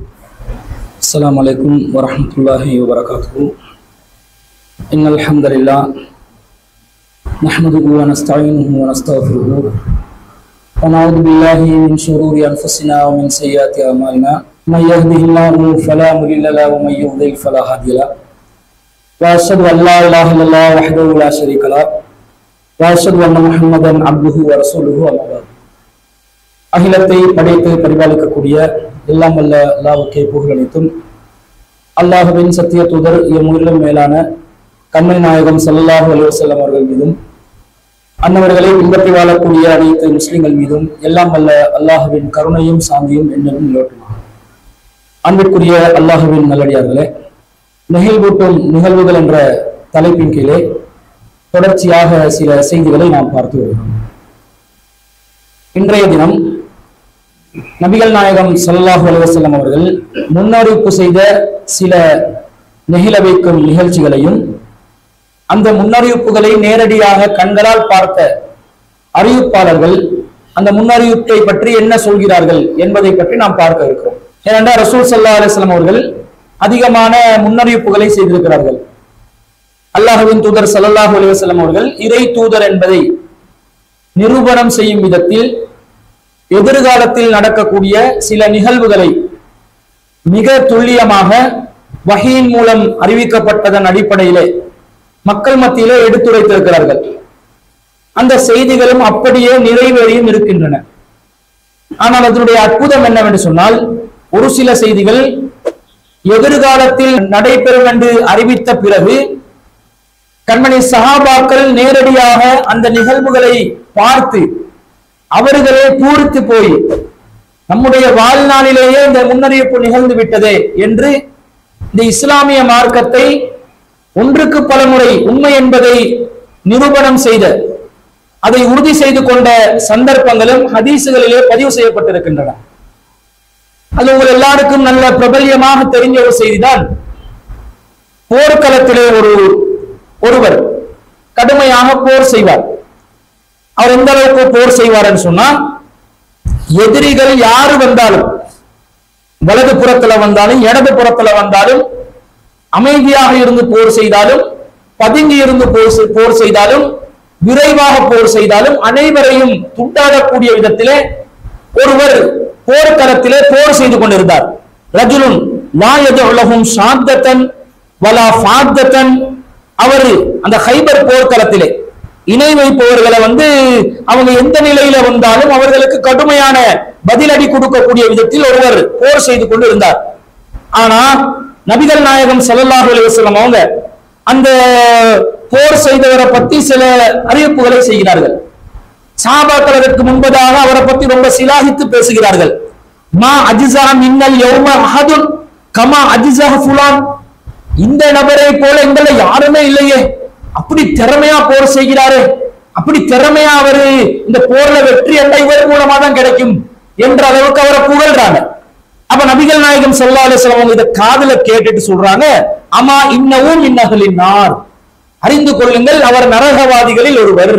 السلام عليكم ورحمة الله وبركاته إن الحمد لله نحمده ونستعينه ونستغفره ونعوذ بالله من شرور أنفسنا ومن سيئات أعمالنا من يهده الله فلا مضل له ومن يضلل فلا هادي له وأشهد أن لا إله إلا الله وحده لا شريك له وأشهد أن محمدا عبده ورسوله أما بعد அகிலத்தை படைத்து பரிபாலிக்கக்கூடிய எல்லாம் வல்ல அல்லாவுக்கே புகழ் அளித்தும் அல்லாஹுவின் சத்திய தூதர் எம்முயிலும் மேலான கண்மை நாயகம் ஸல்லல்லாஹு அலைஹி வஸல்லம் அவர்கள் மீதும் அன்னவர்களை பின்பற்றி வாழக்கூடிய அனைத்து முஸ்லிம்கள் மீதும் எல்லாம் வல்ல அல்லாஹுவின் கருணையும் சாந்தியும் என்னும் நிலவட்டுமா அன்பிற்குரிய அல்லாஹுவின் நல்லடியார்களே நெகிழ்வூட்டும் நிகழ்வுகள் என்ற தலைப்பின் கீழே தொடர்ச்சியாக சில செய்திகளை நாம் பார்த்து வருகிறோம் இன்றைய தினம் நபிகள் நாயகம் ஸல்லல்லாஹு அலைஹி வஸல்லம் அவர்கள் முன்னறிவிப்பு செய்த சில நெகிழ வைக்கும் நிகழ்ச்சிகளையும் அந்த முன்னறிவிப்புகளை நேரடியாக கண்களால் பார்த்த அறிவிப்பாளர்கள் அந்த முன்னறிவிப்பை பற்றி என்ன சொல்கிறார்கள் என்பதை பற்றி நாம் பார்க்க இருக்கிறோம் ஏனென்றால் ரசூல் ஸல்லல்லாஹு அலைஹி வஸல்லம் அவர்கள் அதிகமான முன்னறிவிப்புகளை செய்திருக்கிறார்கள் அல்லாஹ்வின் தூதர் ஸல்லல்லாஹு அலைஹி வஸல்லம் அவர்கள் இறை தூதர் என்பதை நிரூபணம் செய்யும் விதத்தில் எதிர்காலத்தில் நடக்கக்கூடிய சில நிகழ்வுகளை மிக துல்லியமாக வகையின் மூலம் அறிவிக்கப்பட்டதன் அடிப்படையிலே மக்கள் மத்தியிலே எடுத்துரைத்திருக்கிறார்கள் அந்த செய்திகளும் அப்படியே நிறைவேறியும் இருக்கின்றன ஆனால் அதனுடைய அற்புதம் என்னவென்று சொன்னால் ஒரு சில செய்திகள் எதிர்காலத்தில் நடைபெறும் என்று அறிவித்த பிறகு கண்மணி சஹாபாக்கள் நேரடியாக அந்த நிகழ்வுகளை பார்த்து அவர்களே பூரித்து போய் நம்முடைய வாழ்நாளிலேயே இந்த முன்னறிவிப்பு நிகழ்ந்து விட்டதே என்று இந்த இஸ்லாமிய மார்க்கத்தை ஒன்றுக்கு பல முறை உண்மை என்பதை நிரூபணம் செய்த அதை உறுதி செய்து கொண்ட சந்தர்ப்பங்களும் ஹதீசுகளிலே பதிவு செய்யப்பட்டிருக்கின்றன அது உங்கள் எல்லாருக்கும் நல்ல பிரபல்யமாக தெரிஞ்ச ஒரு செய்திதான் போர்க்களத்திலே ஒரு ஒருவர் கடுமையாக போர் செய்வார் அவர் எந்த அளவுக்கு போர் செய்வார்னு சொன்னா எதிரிகள் யாரு வந்தாலும் வலது புறத்துல வந்தாலும் இடது புறத்துல வந்தாலும் அமைதியாக இருந்து போர் செய்தாலும் பதுங்கி இருந்து போர் செய்- போர் செய்தாலும் விரைவாக போர் செய்தாலும் அனைவரையும் துண்டாடக்கூடிய விதத்திலே ஒருவர் போர்க்களத்திலே போர் செய்து கொண்டிருந்தார் ரஜுலுன் லா யதுலஹும் ஷாத்தத்தன் வலா ஃபாத்தத்தன் அவர் அந்த ஹைபர் போர்க்களத்திலே இணை வைப்பவர்களை வந்து அவங்க எந்த நிலையில வந்தாலும் அவர்களுக்கு கடுமையான பதிலடி கொடுக்கக்கூடிய விதத்தில் ஒருவர் போர் செய்து கொண்டு இருந்தார் ஆனா நபிகள் நாயகம் ஸல்லல்லாஹு அலைஹி வஸல்லம் அவங்க அந்த போர் செய்தவரை பத்தி சில அறிவிப்புகளை செய்கிறார்கள் சாபாக்கள் அதற்கு முன்பதாக அவரை பத்தி ரொம்ப சிலாகித்து பேசுகிறார்கள் மா அஜிசா மின்னல் யௌம அஹதுன் கமா அஜிசா ஃபுலான் இந்த நபரை போல எங்களை யாருமே இல்லையே அப்படி திறமையா போர் செய்கிறாரு அப்படி திறமையா அவரு இந்த போர்ல வெற்றி என்ற இவர் மூலமா தான் கிடைக்கும் என்ற அளவுக்கு அவரை புகழ்றாங்க அப்ப நபிகள் நாயகம் ஸல்லல்லாஹு அலைஹி வஸல்லம் அவங்க இத காதுல கேட்டுட்டு சொல்றாங்க அமா இன்னவும் இன்னகலின் நார் அறிந்து கொள்ளுங்கள் அவர் நரகவாதிகளில் ஒருவர்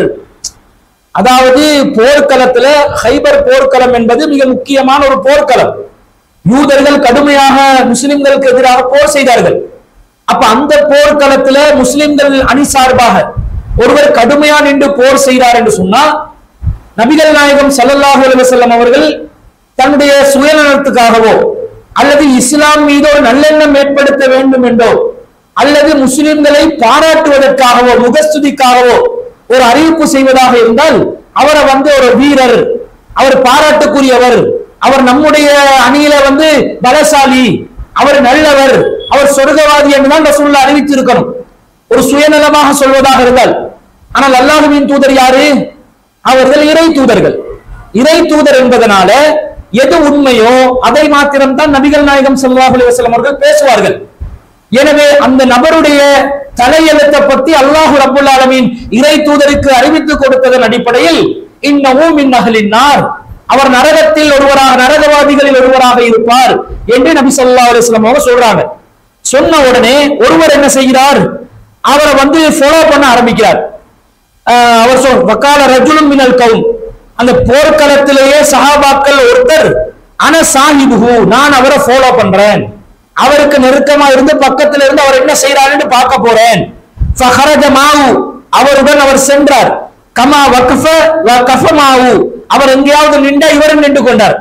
அதாவது போர்க்களத்துல ஹைபர் போர்க்களம் என்பது மிக முக்கியமான ஒரு போர்க்களம் யூதர்கள் கடுமையாக முஸ்லிம்களுக்கு எதிராக போர் செய்தார்கள் அப்ப அந்த போர்க்களத்துல முஸ்லிம்கள் அணி சார்பாக ஒருவர் கடுமையா நின்று போர் செய்தார் என்று சொன்னா நபிகள் நாயகம் ஸல்லல்லாஹு அலைஹி வஸல்லம் அவர்கள் தன்னுடைய சுயநலத்துக்காகவோ அல்லது இஸ்லாம் மீது ஒரு நல்லெண்ணம் ஏற்படுத்த வேண்டும் என்றோ அல்லது முஸ்லிம்களை பாராட்டுவதற்காகவோ முகஸ்துதிக்காகவோ ஒரு அறிவிப்பு செய்வதாக இருந்தால் அவரை வந்து ஒரு வீரர் அவர் பாராட்டுக்குரியவர் அவர் நம்முடைய அணியில வந்து பலசாலி அவர் நல்லவர் அவர் சொர்க்கவாதி என்றுதான் ரசூலுல்லாஹ் அறிவித்திருக்கணும் ஒரு சுயநலமாக சொல்வதாக இருந்தால் ஆனால் அல்லாஹுவின் தூதர் யாரு அவர்கள் இறை தூதர்கள் இறை தூதர் என்பதனால எது உண்மையோ அதை மாத்திரம்தான் நபிகள் நாயகம் ஸல்லல்லாஹு அலைஹி வஸல்லம் அவர்கள் பேசுவார்கள் எனவே அந்த நபருடைய தலையெழுத்தை பத்தி அல்லாஹு ரப்புல் ஆலமீன் இறை தூதருக்கு அறிவித்து கொடுத்ததன் அடிப்படையில் இன்னமும் இந்நகலின் நார் அவர் நரகத்தில் ஒருவராக நரகவாதிகளில் ஒருவராக இருப்பார் என்று நபி ஸல்லல்லாஹு அலைஹி வஸல்லம் அவங்க சொல்றாங்க சொன்ன உடனே ஒருவர் என்ன செய்கிறார் அவரை வந்து ஃபாலோ பண்ண ஆரம்பிக்கிறார் ஆஹ் அவர் சொல் வக்கால ரஜுலும் மினல் கவுன் அந்த போர்க்களத்திலேயே சஹாபாக்கள் ஒருத்தர் அன சாஹிபுஹு நான் அவரை ஃபாலோ பண்றேன் அவருக்கு நெருக்கமா இருந்து பக்கத்துல இருந்து அவர் என்ன செய்யறாருன்னு பார்க்க போறேன் ஃபஹரஜ மாவு அவருடன் அவர் சென்றார் கமா வக்ஃப வ கஃபமாவு அவர் எங்கேயாவது நின்றா இவரும் நின்று கொண்டார்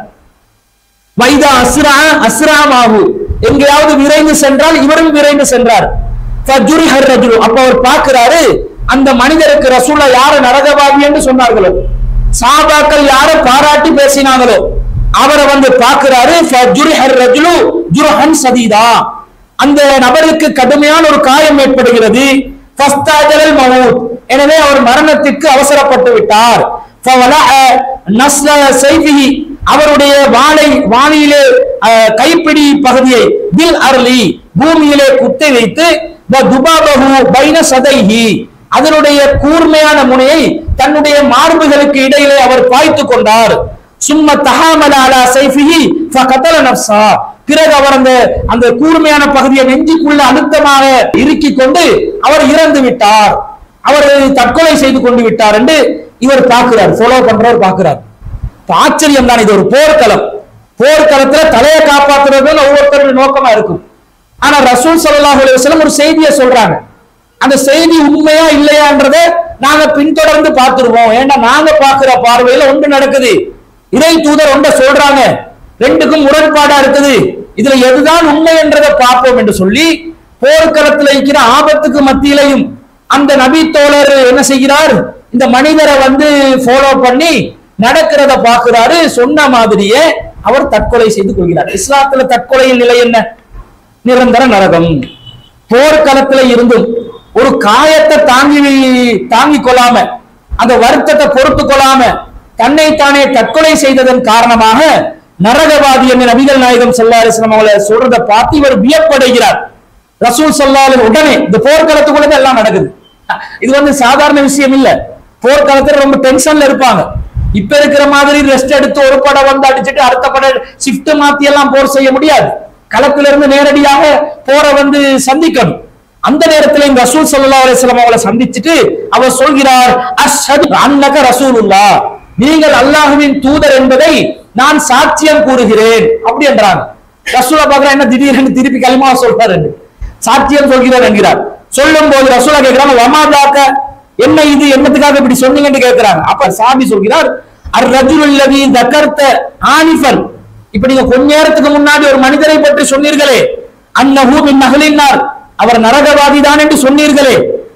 வைதா அஸ்ரா அஸ்ராமாகு எங்கேயாவது விரைந்து சென்றால் இவரும் விரைந்து சென்றார் ஃபஜுரிஹர் ரஜுலு அப்ப அவர் பார்க்கிறாரு அந்த மனிதருக்கு ரசூலா யார நரகவாதி என்று சொன்னார்களோ சாபாக்கள் யார பாராட்டி பேசினாங்களோ அவரை வந்து பார்க்கிறாரு ஃபஜுரிஹர் ரஜுலு ஜுர்ஹன் சதீதா அந்த நபருக்கு கடுமையான ஒரு காயம் ஏற்படுகிறது ஃபஸ்தாஜலல் மவுத் எனவே அவர் மரணத்திற்கு அவசரப்பட்டு விட்டார் ஃபவலஅ நஸ்ல சைஃபிஹி அவருடைய வாளை வாளியிலே அஹ், கைப்பிடி பகுதியை பில் அர்லி பூமியிலே குத்தை வைத்து வ துபாபஹு பைன சதைஹி அதனுடைய கூர்மையான முனையை தன்னுடைய மார்புகளுக்கு இடையிலே அவர் பாய்த்து கொண்டார் சும்ம தஹாமல அலா சைஃபிஹி ஃபகதல நஃப்ஸா பிறகு அவர் அந்த அந்த கூர்மையான பகுதியை நெஞ்சுக்குள்ள அழுத்தமாக இறுக்கிக் கொண்டு அவர் இறந்து விட்டார் அவர் தற்கொலை செய்து கொண்டு விட்டார் என்று இவர் பார்க்கிறார் ஃபாலோ பண்றவர் பார்க்கிறார் இப்ப ஆச்சரியம் தான் இது ஒரு போர்க்களம் போர்க்களத்துல தலையை காப்பாத்துறது ஒவ்வொருத்தருடைய நோக்கமா இருக்கும் ஆனா ரசூல் ஸல்லல்லாஹு அலைஹி வஸல்லம் ஒரு செய்தியை சொல்றாங்க அந்த செய்தி உண்மையா இல்லையான்றதை நாங்க பின்தொடர்ந்து பார்த்துருவோம் ஏன்னா நாங்க பார்க்கிற பார்வையில ஒன்று நடக்குது இறை தூதர் ஒன்றை சொல்றாங்க ரெண்டுக்கும் முரண்பாடா இருக்குது இதுல எதுதான் உண்மை என்றதை பார்ப்போம் என்று சொல்லி போர்க்களத்துல இருக்கிற ஆபத்துக்கு மத்தியிலையும் அந்த நபி தோழர் என்ன செய்கிறார் இந்த மனிதரை வந்து ஃபாலோ பண்ணி நடக்கிறத பார்க்கிறாரு சொன்ன மாதிரியே அவர் தற்கொலை செய்து கொள்கிறார் இஸ்லாத்துல தற்கொலையின் நிலை என்ன நிரந்தர நரகம் போர்க்களத்துல இருந்தும் ஒரு காயத்தை தாங்கி தாங்கிக் கொள்ளாம அந்த வருத்தத்தை பொறுத்து கொள்ளாம தன்னை தானே தற்கொலை செய்ததன் காரணமாக நரகவாதி என்று நபிகள் நாயகம் ஸல்லல்லாஹு அலைஹி வஸல்லம் அவங்களை சொல்றத பார்த்து இவர் வியப்படைகிறார் ரசூல் ஸல்லல்லாஹு அலைஹி உடனே இந்த போர்க்களத்துக்குள்ள தான் எல்லாம் நடக்குது இது வந்து சாதாரண விஷயம் இல்ல போர்க்களத்துல ரொம்ப டென்ஷன்ல இருப்பாங்க இப்ப இருக்கிற மாதிரி ரெஸ்ட் எடுத்து ஒரு படம் வந்து அடிச்சுட்டு அடுத்த படம் ஷிஃப்ட் மாத்தி எல்லாம் போர் செய்ய முடியாது களத்துல இருந்து நேரடியாக போரை வந்து சந்திக்கணும் அந்த நேரத்துல இந்த ரசூல் ஸல்லல்லாஹு அலைஹி வஸல்லம் அவங்களை சந்திச்சுட்டு அவர் சொல்கிறார் அஷ்ஹது அன்னக ரசூலுல்லாஹ் நீங்கள் அல்லாஹ்வின் தூதர் என்பதை நான் சாட்சியம் கூறுகிறேன் அப்படி என்றாங்க ரசூலா பாக்குறா என்ன திடீர்னு திருப்பி களிமா சொல்றாரு சாட்சியம் சொல்கிறார் என்கிறார் சொல்லும் போது ரசூலா கேட்கிறாங்க வமாதாக்க என்ன இது என்னத்துக்காக இப்படி சொன்னீங்கன்னு கேட்கிறாங்க அப்ப சாபி சொல்கிறார் அர் ரஜுலுல்லதி தகர்த்த ஆனிஃபன் இப்ப நீங்க கொஞ்ச நேரத்துக்கு முன்னாடி ஒரு மனிதரை பற்றி சொன்னீர்களே அன்னஹூ மின் அஹ்லின்னார் அவர் நரகவாதி தான் என்று சொன்னீர்களே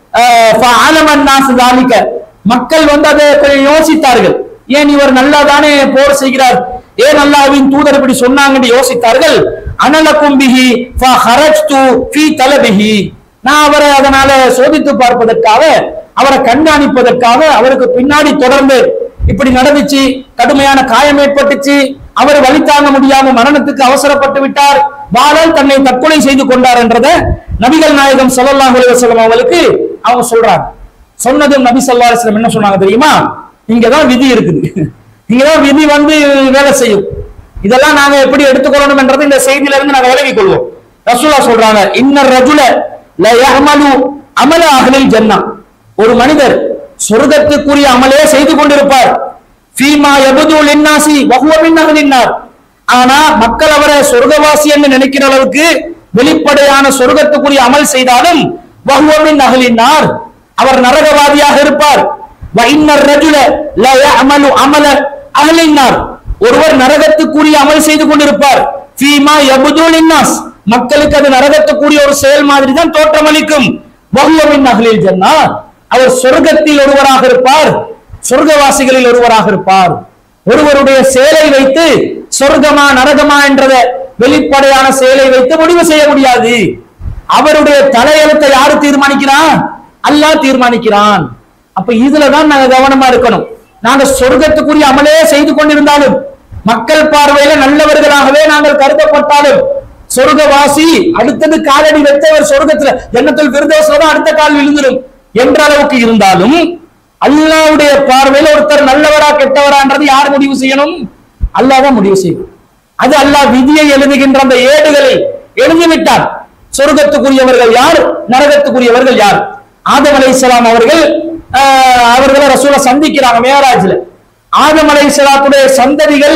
ஆலமன் நாசு தாலிக்க மக்கள் வந்து அதை கொஞ்சம் யோசித்தார்கள் ஏன் இவர் நல்லா தானே போர் செய்கிறார் ஏன் அல்லாஹ்வின் தூதர் இப்படி சொன்னாங்கன்னு யோசித்தார்கள் அனலக்கும் பிஹி ஃபஹரஜ்து ஃபீ தலபிஹி நான் அவரை அதனால சோதித்து பார்ப்பதற்காக அவரை கண்காணிப்பதற்காக அவருக்கு பின்னாடி தொடர்ந்து இப்படி நடந்துச்சு கடுமையான காயம் ஏற்பட்டுச்சு அவர் வழி தாங்க முடியாம மரணத்துக்கு அவசரப்பட்டு விட்டார் வாளால் தன்னை தற்கொலை செய்து கொண்டார் என்றத நபிகள் நாயகம் ஸல்லல்லாஹு அலைஹி வஸல்லம் அவங்களுக்கு அவங்க சொல்றாங்க சொன்னதும் நபி ஸல்லல்லாஹு அலைஹி வஸல்லம் என்ன சொன்னாங்க தெரியுமா இங்கதான் விதி இருக்குது இங்கதான் விதி வந்து வேலை செய்யும் இதெல்லாம் நாங்க எப்படி எடுத்துக்கொள்ளணும் என்றது இந்த செய்தியில இருந்து நாங்க விலகிக் கொள்வோம் ரசூலா சொல்றாங்க இன்னர் ரஜுல ல யஹ்மலு அமல அஹ்லில் ஜன்னா ஒரு மனிதர் சொர்க்கத்துக்குரிய அமலே செய்து கொண்டிருப்பார் ஃபீமா யபது லின்னாசி வஹுவ மின் அஹ்லின்னார் ஆனா மக்கள் அவரை சொர்க்கவாசி என்று நினைக்கிற அளவுக்கு வெளிப்படையான சொர்க்கத்துக்குரிய அமல் செய்தாலும் வஹுவ மின் அஹ்லின்னார் அவர் நரகவாதியாக இருப்பார் வ இன்னர் ரஜுல ல யஅமலு அமல அஹ்லின்னார் ஒருவர் நரகத்துக்குரிய அமல் செய்து கொண்டிருப்பார் ஃபீமா யபது லின்னாஸ் மக்களுக்கு அது நரகத்துக்குரிய ஒரு செயல் மாதிரி தான் தோற்றமளிக்கும் வஹுவமின் அகலில் ஜன்னா அவர் சொர்க்கத்தில் ஒருவராக இருப்பார் சொர்க்கவாசிகளில் ஒருவராக இருப்பார் ஒருவருடைய செயலை வைத்து சொர்க்கமா நரகமா என்றத வெளிப்படையான செயலை வைத்து முடிவு செய்ய முடியாது அவருடைய தலையெழுத்தை யாரு தீர்மானிக்கிறான் அல்லாஹ் தீர்மானிக்கிறான் அப்ப இதுலதான் நாங்க கவனமா இருக்கணும் நாங்க சொர்க்கத்துக்குரிய அமலே செய்து கொண்டிருந்தாலும் மக்கள் பார்வையில நல்லவர்களாகவே நாங்கள் கருதப்பட்டாலும் சொர்க்கவாசி அடுத்தது காலடி வைத்தவர் சொர்க்கத்துல எண்ணத்தில் விருதோசம் தான் அடுத்த கால் விழுந்துடும் என்ற அளவுக்கு இருந்தாலும் அல்லாவுடைய பார்வையில ஒருத்தர் நல்லவரா கெட்டவரான்றது யார் முடிவு செய்யணும் அல்லாஹ் தான் முடிவு செய்யணும் அது அல்லாஹ் விதியை எழுதுகின்ற அந்த ஏடுகளை எழுதிவிட்டார் சொர்க்கத்துக்குரியவர்கள் யார் நரகத்துக்குரியவர்கள் யார் ஆதம் அலைஹிஸ்ஸலாம் அவர்கள் ஆஹ், அவர்களை ரசூலை சந்திக்கிறாங்க மேராஜ்ல ஆதம் அலைஹிஸ்ஸலாத்துடைய சந்ததிகள்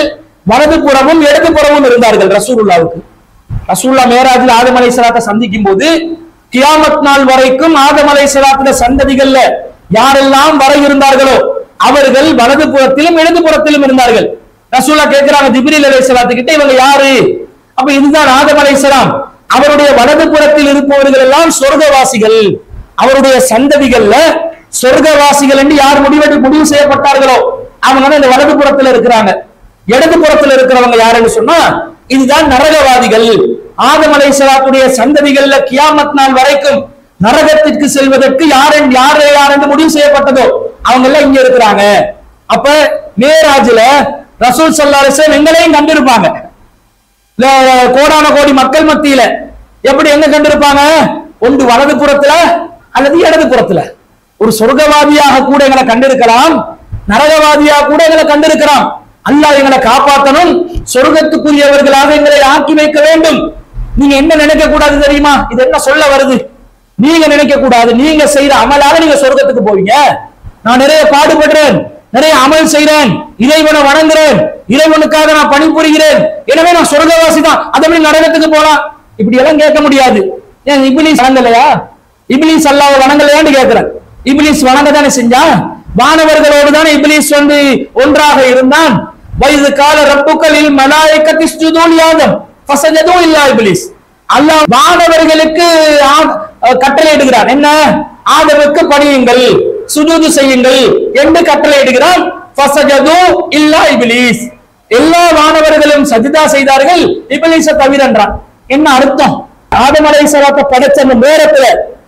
வலது புறமும் இடது புறமும் இருந்தார்கள் ரசூலுல்லாவுக்கு ரசூல்லா மேராஜில் ஆதம் அலை சலாத்தை சந்திக்கும் போது கியாமத் நாள் வரைக்கும் ஆதம் அலை சலாத்துல சந்ததிகள்ல யாரெல்லாம் வர இருந்தார்களோ அவர்கள் வலது புறத்திலும் இடது புறத்திலும் இருந்தார்கள் ரசூல்லா கேட்கிறாங்க ஜிப்ரீல் அலை கிட்ட இவங்க யாரு அப்ப இதுதான் ஆதம் அலை அவருடைய வலது புறத்தில் இருப்பவர்கள் எல்லாம் சொர்க்கவாசிகள் அவருடைய சந்ததிகள்ல சொர்க்கவாசிகள் என்று யார் முடிவெடு முடிவு செய்யப்பட்டார்களோ அவங்க வந்து இந்த வலது புறத்துல இருக்கிறாங்க இடது புறத்துல இருக்கிறவங்க யாருன்னு சொன்னா இதுதான் நரகவாதிகள் ஆதம் அலைஹிஸ்ஸலாத்துடைய சந்ததிகள்ல கியாமத் நாள் வரைக்கும் நரகத்திற்கு செல்வதற்கு யார் என்று- யார் யார் என்று முடிவு செய்யப்பட்டதோ அவங்க எல்லாம் இங்க இருக்கிறாங்க அப்ப மேராஜ்ல ரசூல் ஸல்லல்லாஹு அலைஹி வஸல்லம் எங்களையும் கண்டிருப்பாங்க இல்ல, கோடான கோடி மக்கள் மத்தியில எப்படி எங்க கண்டிருப்பாங்க ஒன்று வலது புறத்துல அல்லது இடது புறத்துல ஒரு சொர்க்கவாதியாக கூட எங்களை கண்டிருக்கலாம் நரகவாதியாக கூட எங்களை கண்டிருக்கலாம் அல்லாஹ் எங்களை காப்பாற்றணும் சொர்க்கத்துக்குரியவர்களாக எங்களை ஆக்கி வைக்க வேண்டும் நீங்க என்ன நினைக்க கூடாது தெரியுமா இது என்ன சொல்ல வருது நீங்க நினைக்க கூடாது நீங்க செய்த அமலால நீங்க சொர்க்கத்துக்கு போவீங்க நான் நிறைய பாடுபடுறேன் நிறைய அமல் செய்றேன் இறைவனை வணங்குறேன் இறைவனுக்காக நான் பணிபுரிகிறேன் எனவே நான் சொர்க்கவாசி தான் அதை எப்படி நரகத்துக்கு போலாம் இப்படி எல்லாம் கேட்க முடியாது ஏன் இபிலிஸ் வணங்கலையா இபிலிஸ் அல்லாஹ் வணங்கலையான்னு கேட்கிறேன் இபிலிஸ் வணங்க தானே செஞ்சான் வானவர்களோடு தானே இபிலிஸ் வந்து ஒன்றாக இருந்தான் வயது கால ரப்புக்களில் மலாயக்கத்தி ஸ்துதூல் யாதம் ஃபசஜதூ இல்லா இபிலிஸ் அல்லாஹ் வானவர்களுக்கு ஆ- கட்டளையிடுகிறான் என்ன ஆதமுக்கு பணியுங்கள் சுஜூது செய்யுங்கள் என்று கட்டளையிடுகிறான் ஃபசஜது இல்லா இபிலிஸ் எல்லா வானவர்களும் சஜிதா செய்தார்கள் இபிலிஸ தவிரன்றான் என்ன அர்த்தம் ஆதம் அலைஹிஸ்ஸலாத்தை படைச்ச அந்த நேரத்துல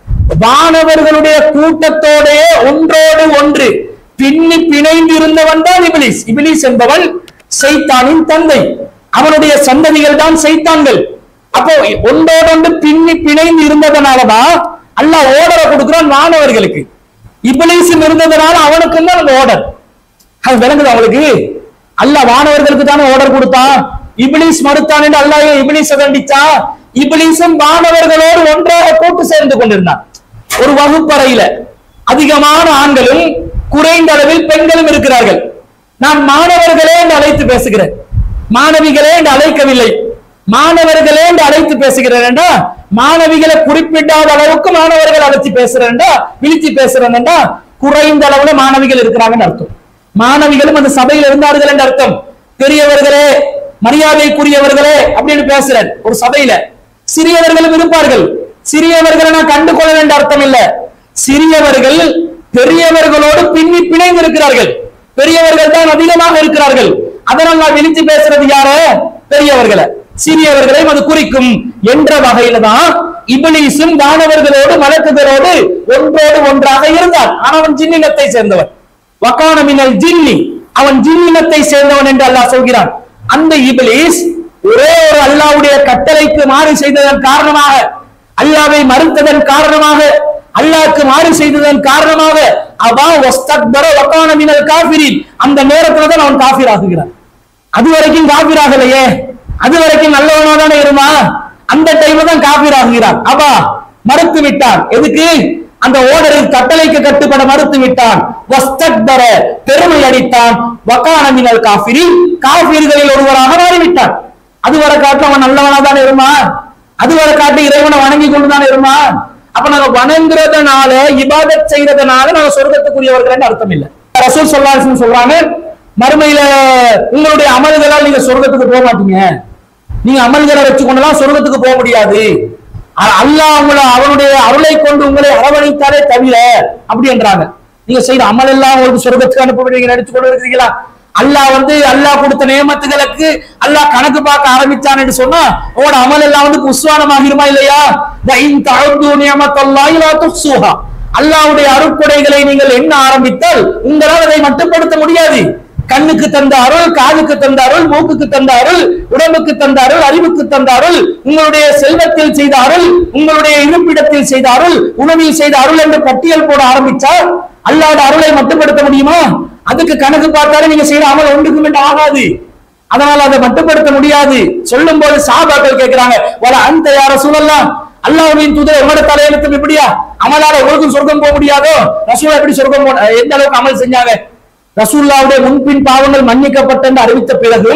வானவர்களுடைய கூட்டத்தோடே ஒன்றோடு ஒன்று பின்னி பிணைந்து இருந்தவன் தான் இபிலிஸ் இபிலிஸ் என்பவன் சைத்தானின் தந்தை அவனுடைய சந்ததிகள் தான் சைத்தான்கள் அப்போ ஒன்றோடொன்று பின்னி பிணைந்து இருந்ததனாலதான் அல்லாஹ் ஓடரை கொடுக்கிறான் மாணவர்களுக்கு இபிலிஸும் இருந்ததனால அவனுக்கு தான் அந்த ஓடர் அது விளங்குது அவங்களுக்கு அல்லாஹ் வானவர்களுக்கு தானே ஆர்டர் கொடுத்தான் இபிலிஸ் மறுத்தான் என்று அல்லாஹ் ஏன் இபிலிஸை தண்டிச்சா இபிலிஸும் வானவர்களோடு ஒன்றாக கூட்டு சேர்ந்து கொண்டிருந்தான் ஒரு வகுப்பறையில அதிகமான ஆண்களும் குறைந்த அளவில் பெண்களும் இருக்கிறார்கள் நான் மாணவர்களே என்று அழைத்து பேசுகிறேன் மாணவிகளே என்று அழைக்கவில்லை மாணவர்களே என்று அழைத்து பேசுகிறேன் என்றா மாணவிகளை குறிப்பிடாத அளவுக்கு மாணவர்கள் அழைத்து பேசுறேன்டா விழித்து பேசுறேன்டா குறைந்த அளவுல மாணவிகள் இருக்கிறாங்கன்னு அர்த்தம் மாணவிகளும் அந்த சபையில் இருந்தார்கள் என்று அர்த்தம் பெரியவர்களே மரியாதைக்குரியவர்களே அப்படின்னு பேசுறேன் ஒரு சபையில சிறியவர்களும் இருப்பார்கள் சிறியவர்களை நான் கண்டு கொள்ள வேண்டிய அர்த்தம் இல்ல சிறியவர்கள் பெரியவர்களோடு பின்னி பிணைந்து இருக்கிறார்கள் பெரியவர்கள் தான் அதிகமாக இருக்கிறார்கள் அதனால் நான் விழித்து பேசுறது யாரு பெரியவர்களை சிறியவர்களையும் அது குறிக்கும் என்ற வகையில தான் இபிலிசும் வானவர்களோடு மலக்குகளோடு ஒன்றோடு ஒன்றாக இருந்தான் ஆனால் அவன் ஜின்னினத்தை சேர்ந்தவன் வக்கான மினல் ஜின்னி அவன் ஜின்னினத்தை சேர்ந்தவன் என்று அல்லாஹ் சொல்கிறான் அந்த இபிலிஸ் ஒரே ஒரு அல்லாஹ்வுடைய கட்டளைக்கு மாறு செய்ததன் காரணமாக அல்லாவை மறுத்ததன் காரணமாக அல்லாஹ்க்கு மாறு செய்ததன் காரணமாக அவா வஸ்தக்பர வக்கான மினல் காஃபிரின் அந்த நேரத்துல தான் அவன் காஃபிர் ஆகுகிறான் அது வரைக்கும் காபீர் ஆகலையே அது வரைக்கும் நல்லவனா தானே இருந்தான் அந்த டைம்ல தான் காபீர் ஆகுகிறான் அப்பா மறுத்து விட்டான் எதுக்கு அந்த ஓடரில் கட்டளைக்கு கட்டுப்பட மறுத்து விட்டான் வஸ்தக்பர பெருமை அடித்தான் வக்கான மினல் காஃபிரி காஃபிர்களில் ஒருவராக மாறிவிட்டான் அதுவரை காட்டு அவன் நல்லவனா தானே இருந்தான் அதுவரை காட்டு இறைவனை வணங்கி கொண்டுதானே இருந்தான் அப்ப நாங்க வணங்குறதுனால இபாதத் செய்யறதுனால நாங்க சொர்க்கத்துக்குரியவர்கள் அர்த்தம் இல்ல ரசூல் சொல்லாசன் சொல்றாங்க மறுமையில உங்களுடைய அமல்களால் நீங்க சொர்க்கத்துக்கு போக மாட்டீங்க நீங்க அமல்களை வச்சு கொண்டெல்லாம் சொர்க்கத்துக்கு போக முடியாது அ- அல்லாஹ் உங்களை அவனுடைய அருளை கொண்டு உங்களை அரவணைத்தாலே தவிர அப்படின்றாங்க நீங்க செய்யற அமல் எல்லாம் உங்களுக்கு சொர்க்கத்துக்கு அனுப்ப நீங்க நினைச்சு கொண்டு இருக்கிறீங்களா அல்லாஹ் வந்து அல்லாஹ் கொடுத்த நியமத்துகளுக்கு அல்லாஹ் கணக்கு பார்க்க ஆரம்பிச்சான் என்று சொன்னா உங்களோட அமல் எல்லாம் வந்து புஸ்வானமாகிருமா இல்லையா "வஇன் தஅது நியமத்தல்லாஹி லா துஹ்ஸூஹா." அல்லாஹ்வுடைய அருட்கொடைகளை நீங்கள் எண்ண ஆரம்பித்தால் உங்களால் அதை மட்டுப்படுத்த முடியாது கண்ணுக்கு தந்த அருள் காதுக்கு தந்த அருள் மூக்குக்கு தந்த அருள் உடம்புக்கு தந்த அருள் அறிவுக்கு தந்த அருள் உங்களுடைய செல்வத்தில் செய்த அருள் உங்களுடைய இருப்பிடத்தில் செய்த அருள் உணவில் செய்த அருள் என்று பட்டியல் போட ஆரம்பிச்சால் அல்லாத அருளை மட்டுப்படுத்த முடியுமா அதுக்கு கணக்கு பார்த்தாலே நீங்க செய்யற அமல் ஒன்றுக்கும் என்று ஆகாது அதனால அதை மட்டுப்படுத்த முடியாது சொல்லும் போது சாபாக்கள் கேட்கிறாங்க வர அந்த யார சூழல்லாம் அல்லாஹ்வின் தூதர் உங்களோட தலையெழுத்தும் இப்படியா அமலால உங்களுக்கும் சொர்க்கம் போக முடியாதோ ரசூலா எப்படி சொர்க்கம் போன எந்த அளவுக்கு அமல் செஞ்சாங்க ரசூல்லாவுடைய முன்பின் பாவங்கள் மன்னிக்கப்பட்ட என்று அறிவித்த பிறகு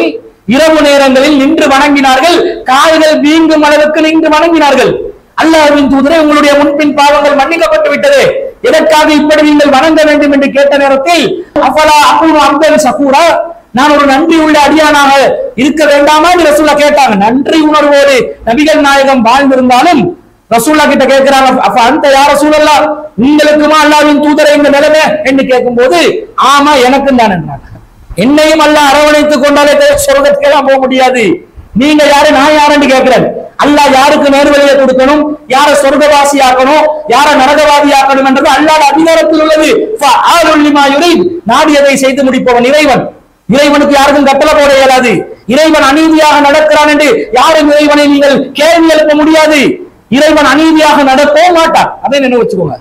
இரவு நேரங்களில் நின்று வணங்கினார்கள் கால்கள் வீங்கும் அளவுக்கு நின்று வணங்கினார்கள் அல்லாஹ்வின் தூதரே உங்களுடைய முன்பின் பாவங்கள் மன்னிக்கப்பட்டு விட்டது எதற்காக இப்படி நீங்கள் வணங்க வேண்டும் என்று கேட்ட நேரத்தில் அஃபலா அபூர்வ அப்தல் சகூரா நான் ஒரு நன்றி உள்ள அடியானாக இருக்க வேண்டாமா என்று ரசூலா கேட்டாங்க நன்றி உணர்வோடு நபிகள் நாயகம் வாழ்ந்திருந்தாலும் ரசூல்லா கிட்ட கேட்கிறாங்க அப்ப அந்த யார சூழல்லா உங்களுக்குமா அல்லாவின் தூதரை இந்த நிலைமை என்று கேட்கும்போது ஆமா எனக்கும் தான் என்றாங்க என்னையும் அல்லாஹ் அரவணைத்துக் கொண்டாலே தவிர சொர்க்கத்துக்கெல்லாம் போக முடியாது நீங்க யாரு நான் யாருன்னு கேட்கிறேன் அல்லாஹ் யாருக்கு நேர்வழியை கொடுக்கணும் யார சொர்க்கவாசி ஆக்கணும் யார நரகவாதி ஆக்கணும் என்றது அல்லாஹ் அதிகாரத்தில் உள்ளது ஃபஆலுல் லிமா யுரீத். நாடியதை செய்து முடிப்பவன் இறைவன் இறைவனுக்கு யாருக்கும் கட்டளை போட இயலாது இறைவன் அநீதியாக நடக்கிறான் என்று யாரும் இறைவனை நீங்கள் கேள்வி எழுப்ப முடியாது இறைவன் அநீதியாக நடக்கவும் மாட்டான் அதை நினைவு வச்சுக்கோங்க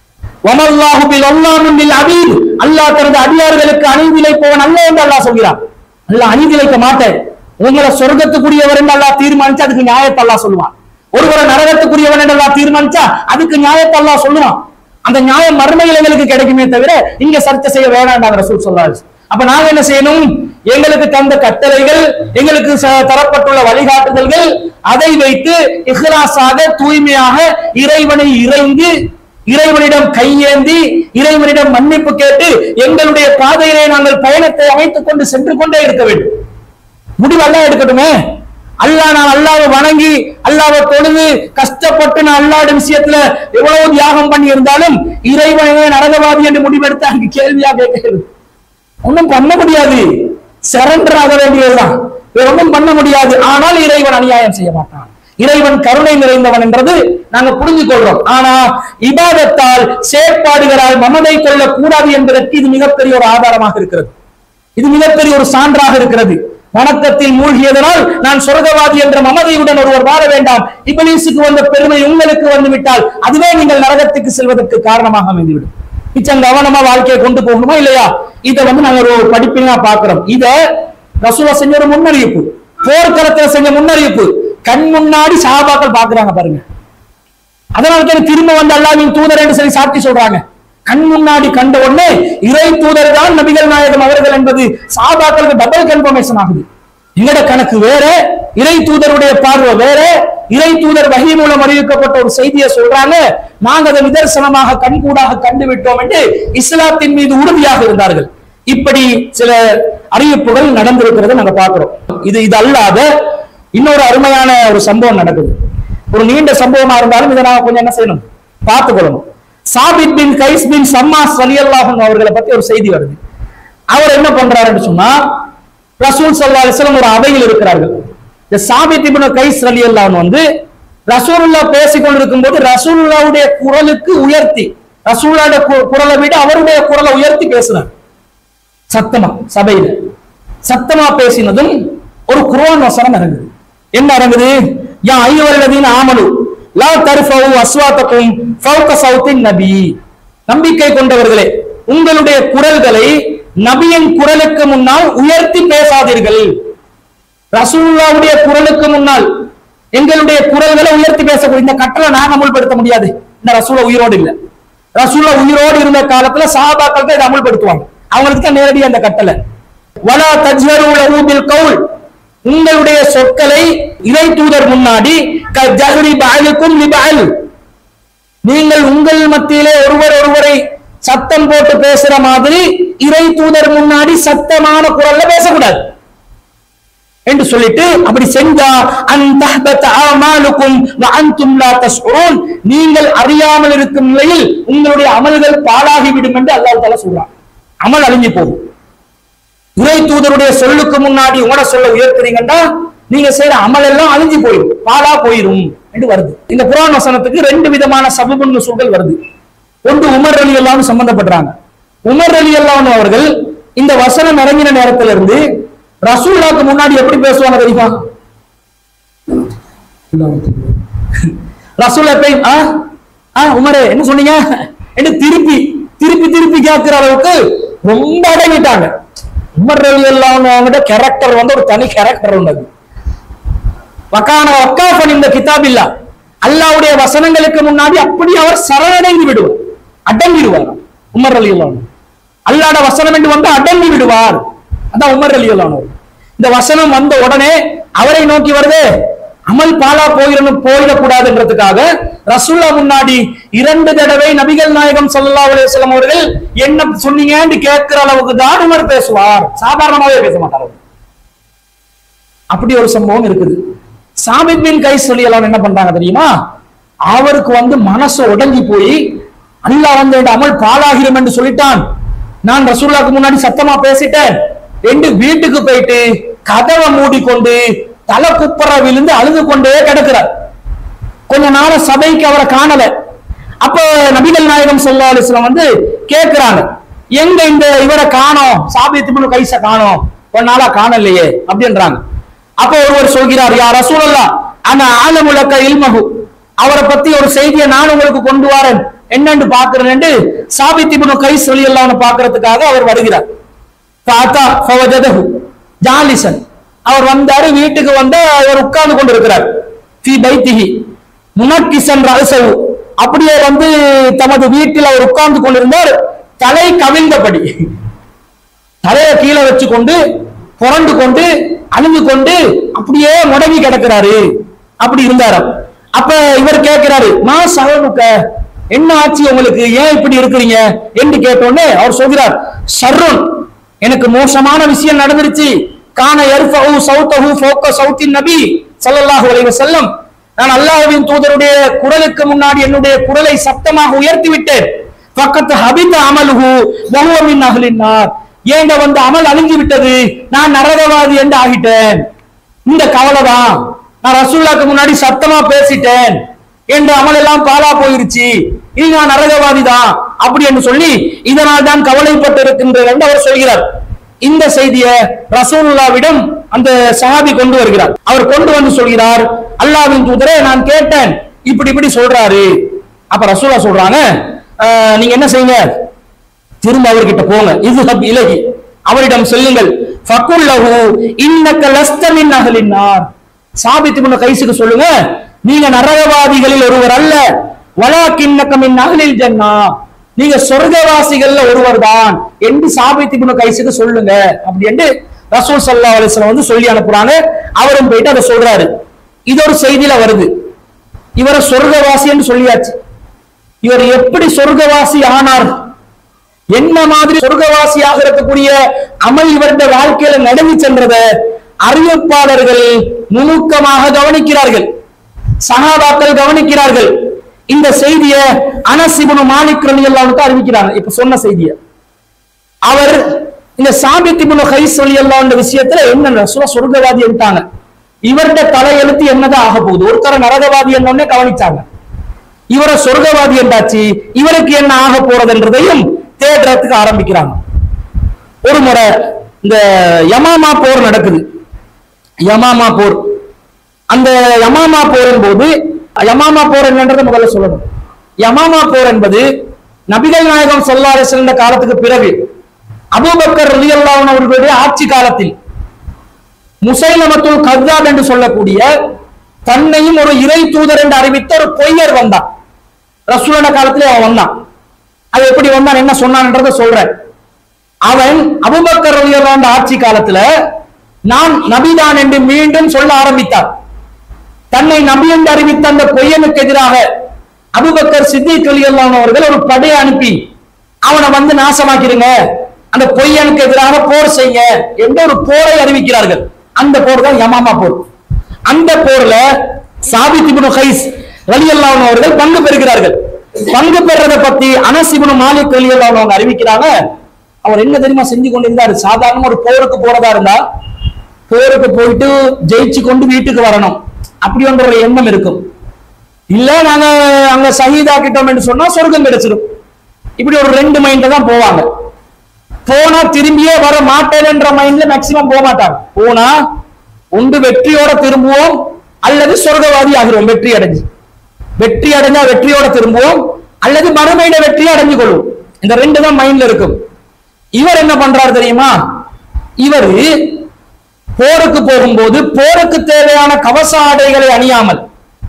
வமல்லாஹு பில் அல்லாஹும் பில் அபீத் அல்லாஹ் தனது அடியார்களுக்கு அநீதி இழைப்பவன் அல்ல என்று அல்லாஹ் சொல்கிறான் அல்லாஹ் அநீதி இழைக்க மாட்டேன் உங்களை சொர்க்கத்துக்குரியவர் என்று அல்லாஹ் தீர்மானிச்சா அதுக்கு நியாயத்தை அல்லாஹ் சொல்லுவான் ஒருவரை நரகத்துக்குரியவன் என்று அல்லாஹ் தீர்மானிச்சா அதுக்கு நியாயத்தை அல்லாஹ் சொல்லுவான் அந்த நியாயம் மறுமையில் எங்களுக்கு கிடைக்குமே தவிர இங்க சர்ச்சை செய்ய வேணாம் ரசூல் சொல்றாரு அப்ப நாங்க என்ன செய்யணும் எங்களுக்கு தந்த கட்டளைகள் எங்களுக்கு ச- தரப்பட்டுள்ள வழிகாட்டுதல்கள் அதை வைத்து இஹ்லாஸாக தூய்மையாக இறைவனை இறைந்து இறைவனிடம் கையேந்தி இறைவனிடம் மன்னிப்பு கேட்டு எங்களுடைய பாதையிலே நாங்கள் பயணத்தை அமைத்துக் கொண்டு சென்று கொண்டே இருக்க வேண்டும் முடிவு அல்லாஹ் எடுக்கட்டுமே அல்லாஹ் நான் அல்லாஹ்வை வணங்கி அல்லாஹ்வை தொழுது கஷ்டப்பட்டு நான் அல்லாஹ்வுடைய விஷயத்துல எவ்வளவு தியாகம் பண்ணி இருந்தாலும் இறைவனே நரகவாதி என்று முடிவெடுத்து அங்கு கேள்வியா கேட்கிறது ஒண்ணும் பண்ண முடியாது சரண்டர் ஆக வேண்டியதுதான் வேற ஒண்ணும் பண்ண முடியாது ஆனால் இறைவன் அநியாயம் செய்ய மாட்டான் இறைவன் கருணை நிறைந்தவன் என்றது நாங்க புரிஞ்சு கொள்றோம் ஆனா இபாதத்தால் செயற்பாடுகளால் மமதை கொள்ளக் கூடாது என்பதற்கு இது மிகப்பெரிய ஒரு ஆதாரமாக இருக்கிறது இது மிகப்பெரிய ஒரு சான்றாக இருக்கிறது வணக்கத்தில் மூழ்கியதனால் நான் சொர்க்கவாதி என்ற மமதையுடன் ஒருவர் வாழ வேண்டாம் இபிலிசுக்கு வந்த பெருமை உங்களுக்கு வந்து விட்டால் அதுவே நீங்கள் நரகத்துக்கு செல்வதற்கு காரணமாக அமைந்துவிடும் மிச்சம் கவனமா வாழ்க்கையை கொண்டு போகணுமா இல்லையா இதை வந்து நாங்க ஒரு படிப்பினா பாக்குறோம் இத ரசூலா செஞ்ச ஒரு முன்னறிவிப்பு போர்க்களத்துல செஞ்ச முன்னறிவிப்பு கண் முன்னாடி சஹாபாக்கள் பாக்குறாங்க பாருங்க அதனால தான் திரும்ப வந்து அல்லாஹ்வின் தூதர் என்று சொல்லி சாட்சி சொல்றாங்க கண் முன்னாடி கண்ட உடனே இறை தூதர் தான் நபிகள் நாயகம் அவர்கள் என்பது சாபாக்களுக்கு டபுள் கன்ஃபர்மேஷன் ஆகுது எங்கட கணக்கு வேற இறை தூதருடைய பார்வை வேற இறை தூதர் வகை மூலம் அறிவிக்கப்பட்ட ஒரு செய்தியை சொல்றாங்க நாங்க அதை நிதர்சனமாக கண்கூடாக கண்டு விட்டோம் என்று இஸ்லாத்தின் மீது உறுதியாக இருந்தார்கள் இப்படி சில அறிவிப்புகள் நடந்திருக்கிறத நாங்க பார்க்கிறோம் இது இது அல்லாத இன்னொரு அருமையான ஒரு சம்பவம் நடக்குது ஒரு நீண்ட சம்பவமா இருந்தாலும் இதை நான் கொஞ்சம் என்ன செய்யணும் பார்த்துக்கொள்ளணும் சாபித் பின் கைஸ் பின் சம்மாஸ் ரலியல்லாஹு அவர்களை பத்தி ஒரு செய்தி வருது அவர் என்ன பண்றாருன்னு சொன்னா ரசூல் ஸல்லல்லாஹு அலைஹி வஸல்லம் ஒரு அவையில் இருக்கிறார்கள் இந்த சாபித் இப்னு கைஸ் ரலியல்லாஹு வந்து ரசூலுல்லாஹ் பேசிக் கொண்டிருக்கும் போது ரசூலுல்லாஹ்வுடைய குரலுக்கு உயர்த்தி ரசூலுல்லாஹ்வுடைய கு- குரலை விட அவருடைய குரலை உயர்த்தி பேசினார் சத்தமா சபையில சத்தமா பேசினதும் ஒரு குர்ஆன் வசனம் இறங்குது என்ன இறங்குது யா ஐயுவல்லதீன ஆமனு லா தர்ஃபவு அஸ்வாத்தக்கும் ஃபௌக சௌத்தின் நபி நம்பிக்கை கொண்டவர்களே உங்களுடைய குரல்களை நபியின் குரலுக்கு முன்னால் உயர்த்தி பேசாதீர்கள் ரசூலுல்லாவுடைய குரலுக்கு முன்னால் எங்களுடைய குரல்களை உயர்த்தி பேசக்கூடிய இந்த கட்டளை நாங்க அமுல்படுத்த முடியாது இந்த ரசூல உயிரோடு இல்ல ரசூல உயிரோடு இருந்த காலத்துல சஹாபாக்கள் தான் இதை அமுல்படுத்துவாங்க அவங்களுக்கு தான் நேரடியா அந்த கட்டளை வலா தஜ்வரு லஹு பில் கவுல் உங்களுடைய சொற்களை இறை தூதர் முன்னாடி கஜஹரி பஅலுக்கும் லிபஅல் நீங்கள் உங்கள் மத்தியிலே ஒருவர் ஒருவரை சத்தம் போட்டு பேசுற மாதிரி இறை தூதர் முன்னாடி சத்தமான குரல்ல பேசக்கூடாது என்று சொல்லிட்டு அப்படி செஞ்சா அந்தஹ்பத ஆமாலுக்கும் வ அன்தும் லா தஷ்உரூன் நீங்கள் அறியாமல் இருக்கும் நிலையில் உங்களுடைய அமல்கள் பாழாகி விடும் என்று அல்லாஹ் தஆலா சொல்றான் அமல் அழிஞ்சு போகும் இறை தூதருடைய சொல்லுக்கு முன்னாடி உங்களோட சொல்ல உயர்த்துறீங்கன்னா நீங்க செய்யற அமல் எல்லாம் அழிஞ்சு போயிடும் பாலா போயிடும் என்று வருது இந்த குர்ஆன் வசனத்துக்கு ரெண்டு விதமான சபபுன் நுசூல்கள் வருது ஒன்று உமர் அலி அல்லாஹ் சம்பந்தப்படுறாங்க உமர் அலி அல்லாஹ் அவர்கள் இந்த வசனம் இறங்கின நேரத்துல இருந்து ரசூல்லாக்கு முன்னாடி எப்படி பேசுவாங்க தெரியுமா ரசூல் எப்பயும் ஆ ஆ உமரே என்ன சொன்னீங்க என்று திருப்பி திருப்பி திருப்பி கேட்கிற அளவுக்கு ரொம்ப அடங்கிட்டாங்க உமர் ரவி எல்லாம் அவங்ககிட்ட கேரக்டர் வந்து ஒரு தனி கேரக்டர் உள்ளது வக்கான வக்காஃபன் இந்த கிதாப் இல்ல அல்லாவுடைய வசனங்களுக்கு முன்னாடி அப்படி அவர் சரணடைந்து விடுவார் அடங்கிடுவார் உமர் அலி அல்லாஹ் அல்லாட வசனம் என்று வந்து அடங்கி விடுவார் அதான் உமர் அலி அல்லாஹ் இந்த வசனம் வந்த உடனே அவரை நோக்கி வருது அமல் பாலா போயிடணும் போயிடக்கூடாதுன்றதுக்காக ரசூல்லா முன்னாடி இரண்டு தடவை நபிகள் நாயகம் ஸல்லல்லாஹு அலைஹி வஸல்லம் அவர்கள் என்ன சொன்னீங்கன்னு கேட்கிற அளவுக்கு தான் உமர் பேசுவார் சாதாரணமாவே பேச மாட்டார் அவர். அப்படி ஒரு சம்பவம் இருக்குது சாபித் பின் கை சொல்லி எல்லாம் என்ன பண்றாங்க தெரியுமா அவருக்கு வந்து மனசு உடஞ்சி போய் அல்லாஹ் வந்து என் அமல் பாழாகிரும் என்று சொல்லிட்டான் நான் ரசூல்லாக்கு முன்னாடி சத்தமா பேசிட்டேன் ரெண்டு வீட்டுக்கு போயிட்டு கதவை மூடிக்கொண்டு தலை குப்புற விழுந்து அழுது கொண்டே கிடக்கிறார் கொஞ்ச நாள சபைக்கு அவரை காணல அப்ப நபிகள் நாயகம் ஸல்லல்லாஹு அலைஹி வஸல்லம் வந்து கேக்குறாங்க எங்க இந்த இவரை காணோம் சாபித் இப்னு கைஸ காணோம் கொஞ்ச நாளா காணலையே அப்படின்றாங்க அப்ப ஒருவர் சொல்கிறார் யா ரசூலல்லாஹ் ஆனா ஆலமுலக்க இல்மஹு அவரை பத்தி ஒரு செய்தியை நான் உங்களுக்கு கொண்டு வரேன் என்னன்னு பாக்குறேன் சாபித் இப்னு கைஸ் சொல்லி பாக்குறதுக்காக அவர் வருகிறார் பார்த்தா ஃபவஜதஹு ஜாலிசன் அவர் வந்தாரு வீட்டுக்கு வந்து அவர் உட்கார்ந்து கொண்டு இருக்கிறார் ஃபி பைத்திஹி முனக்கிசன் ரகசவு அப்படியே வந்து தமது வீட்டில் அவர் உட்கார்ந்து கொண்டிருந்தார் தலை கவிழ்ந்தபடி தலையை கீழே வச்சு கொண்டு புரண்டு கொண்டு அழுது கொண்டு அப்படியே முடங்கி கிடக்கிறாரு அப்படி இருந்தாராம் அப்ப இவர் கேட்கிறாரு மா சகனுக்க என்ன ஆச்சு உங்களுக்கு ஏன் இப்படி இருக்கிறீங்க என்று கேட்டோன்னே அவர் சொல்கிறார் சர்ருன் எனக்கு மோசமான விஷயம் நடந்துருச்சு கான எர்ஃபஹு சௌத்தஹு ஃபோக்க சௌத்தின் நபி ஸல்லல்லாஹு அலைஹி வஸல்லம் நான் அல்லாஹ்வின் தூதருடைய குரலுக்கு முன்னாடி என்னுடைய குரலை சத்தமாக உயர்த்தி விட்டேன் பக்கத்து ஹபித அமலுஹு வஹுவ மின் அஹ்லின் நார் ஏங்க வந்து அமல் அழிஞ்சு விட்டது நான் நரகவாதி என்று ஆகிட்டேன் இந்த கவலைதான் நான் ரசூல்லாக்கு முன்னாடி சத்தமா பேசிட்டேன் என்ற அமல் எல்லாம் பாலா போயிருச்சு இது நான் நரகவாதி தான் அப்படி என்று சொல்லி இதனால் தான் கவலைப்பட்டு இருக்கின்றது என்று அவர் சொல்கிறார் இந்த செய்தியை ரசூலுல்லாவிடம் அந்த சஹாபி கொண்டு வருகிறார் அவர் கொண்டு வந்து சொல்கிறார் அல்லாஹ்வின் தூதரே நான் கேட்டேன் இப்படி இப்படி சொல்றாரு அப்ப ரசூலா சொல்றாங்க "அஹ், நீங்க என்ன செய்யுங்க திரும்ப அவர்கிட்ட போங்க இது ஹப் இலகி அவரிடம் செல்லுங்கள் ஃபக்குல்லஹு இன்னக்க லஸ்த மின் அஹ்லின் நார் சாபித் இப்னு கைஸுக்கு சொல்லுங்க நீங்க நரகவாதிகளில் ஒருவர் அல்ல வலாக்கின்னக மின் அஹ்லில் ஜன்னா நீங்க சொர்க்கவாசிகள்ல ஒருவர் தான் என்று சாபித் இப்னு கைஸுக்கு சொல்லுங்க அப்படி என்று ரசூல் ஸல்லல்லாஹு அலைஹி வஸல்லம் வந்து சொல்லி அனுப்புறாங்க அவரும் போயிட்டு அதை சொல்றாரு இது ஒரு செய்தியில வருது இவரை சொர்க்கவாசி என்று சொல்லியாச்சு இவர் எப்படி சொர்க்கவாசி ஆனார் என்ன மாதிரி சொர்க்கவாசியாக இருக்கக்கூடிய அமல் இவருடைய வாழ்க்கையில நடந்து சென்றத அறிவிப்பாளர்கள் நுணுக்கமாக கவனிக்கிறார்கள் சகாபாக்கள் கவனிக்கிறார்கள் இந்த செய்திய அனசிபுனு மாலிக் ரலியல்லாஹு அறிவிக்கிறாங்க இப்ப சொன்ன செய்திய அவர் இந்த சாபித் இப்னு கைஸ் ரலியல்லாஹு இந்த விஷயத்துல என்ன ரசூலா சொர்க்கவாதி எடுத்தாங்க இவருடைய தலையெழுத்து என்னதான் ஆக போகுது ஒருத்தர நரகவாதி என்னொன்னே கவனிச்சாங்க இவரை சொர்க்கவாதி என்றாச்சு இவருக்கு என்ன ஆக போறதுன்றதையும் தேடுறதுக்கு ஆரம்பிக்கிறாங்க ஒரு முறை இந்த யமாமா போர் நடக்குது யமாமா போர் அந்த யமாமா போரின் போது யமாமா போர் என்னன்றதை முதல்ல சொல்லணும் யமாமா போர் என்பது நபிகள் நாயகம் சொல்லாத சிறந்த காலத்துக்கு பிறகு அபூபக்கர் ரலியல்லாஹு அன்ஹு அவர்களுடைய ஆட்சி காலத்தில் முசைலமத்துல் கத்தாப் என்று சொல்லக்கூடிய தன்னையும் ஒரு இறை தூதர் என்று அறிவித்த ஒரு பொய்யர் வந்தான் ரசூலன காலத்திலே அவன் வந்தான் அது எப்படி வந்தான் என்ன சொன்னான்றத சொல்றேன் அவன் அபுபக்கர் ரலியல்லாஹு அன்ஹு ஆட்சி காலத்துல நான் நபிதான் என்று மீண்டும் சொல்ல ஆரம்பித்தார் தன்னை நபி என்று அறிவித்த அந்த பொய்யனுக்கு எதிராக அபுபக்கர் சித்திக் ரலியல்லாஹு அன்ஹு அவர்கள் ஒரு படையை அனுப்பி அவனை வந்து நாசமாக்கிருங்க அந்த பொய்யனுக்கு எதிராக போர் செய்ய என்ற ஒரு போரை அறிவிக்கிறார்கள் அந்த போர் தான் யமாமா போர் அந்த போர்ல சாபித் இப்னு கைஸ் ரலியல்லாஹு அன்ஹு அவர்கள் பங்கு பெறுகிறார்கள் பங்கு பெறதை பத்தி அனஸ் இப்னு மாலிக் ரலியல்லாஹு அன்ஹு அவங்க அறிவிக்கிறாங்க அவர் என்ன தெரியுமா செஞ்சு கொண்டிருந்தாரு சாதாரண ஒரு போருக்கு போறதா இருந்தா போருக்கு போயிட்டு ஜெயிச்சு கொண்டு வீட்டுக்கு வரணும் அப்படி என்ற ஒரு எண்ணம் இருக்கும் இல்ல நாங்க அங்க சகிதாக்கிட்டோம் என்று சொன்னா சொர்க்கம் கிடைச்சிடும் இப்படி ஒரு ரெண்டு மைண்ட்ல தான் போவாங்க போனா திரும்பியே வர மாட்டேன்ற மைண்ட்ல மேக்சிமம் போக மாட்டாங்க போனா உண்டு வெற்றியோட திரும்புவோம் அல்லது சொர்க்கவாதி ஆகிறோம் வெற்றி அடைஞ்சு வெற்றி அடைஞ்சா வெற்றியோட திரும்புவோம் அல்லது மறுமையில வெற்றி அடைஞ்சு கொள்வோம் இந்த ரெண்டு தான் மைண்ட்ல இருக்கும் இவர் என்ன பண்றாரு தெரியுமா இவர் போருக்கு போகும்போது போருக்கு தேவையான கவச ஆடைகளை அணியாமல்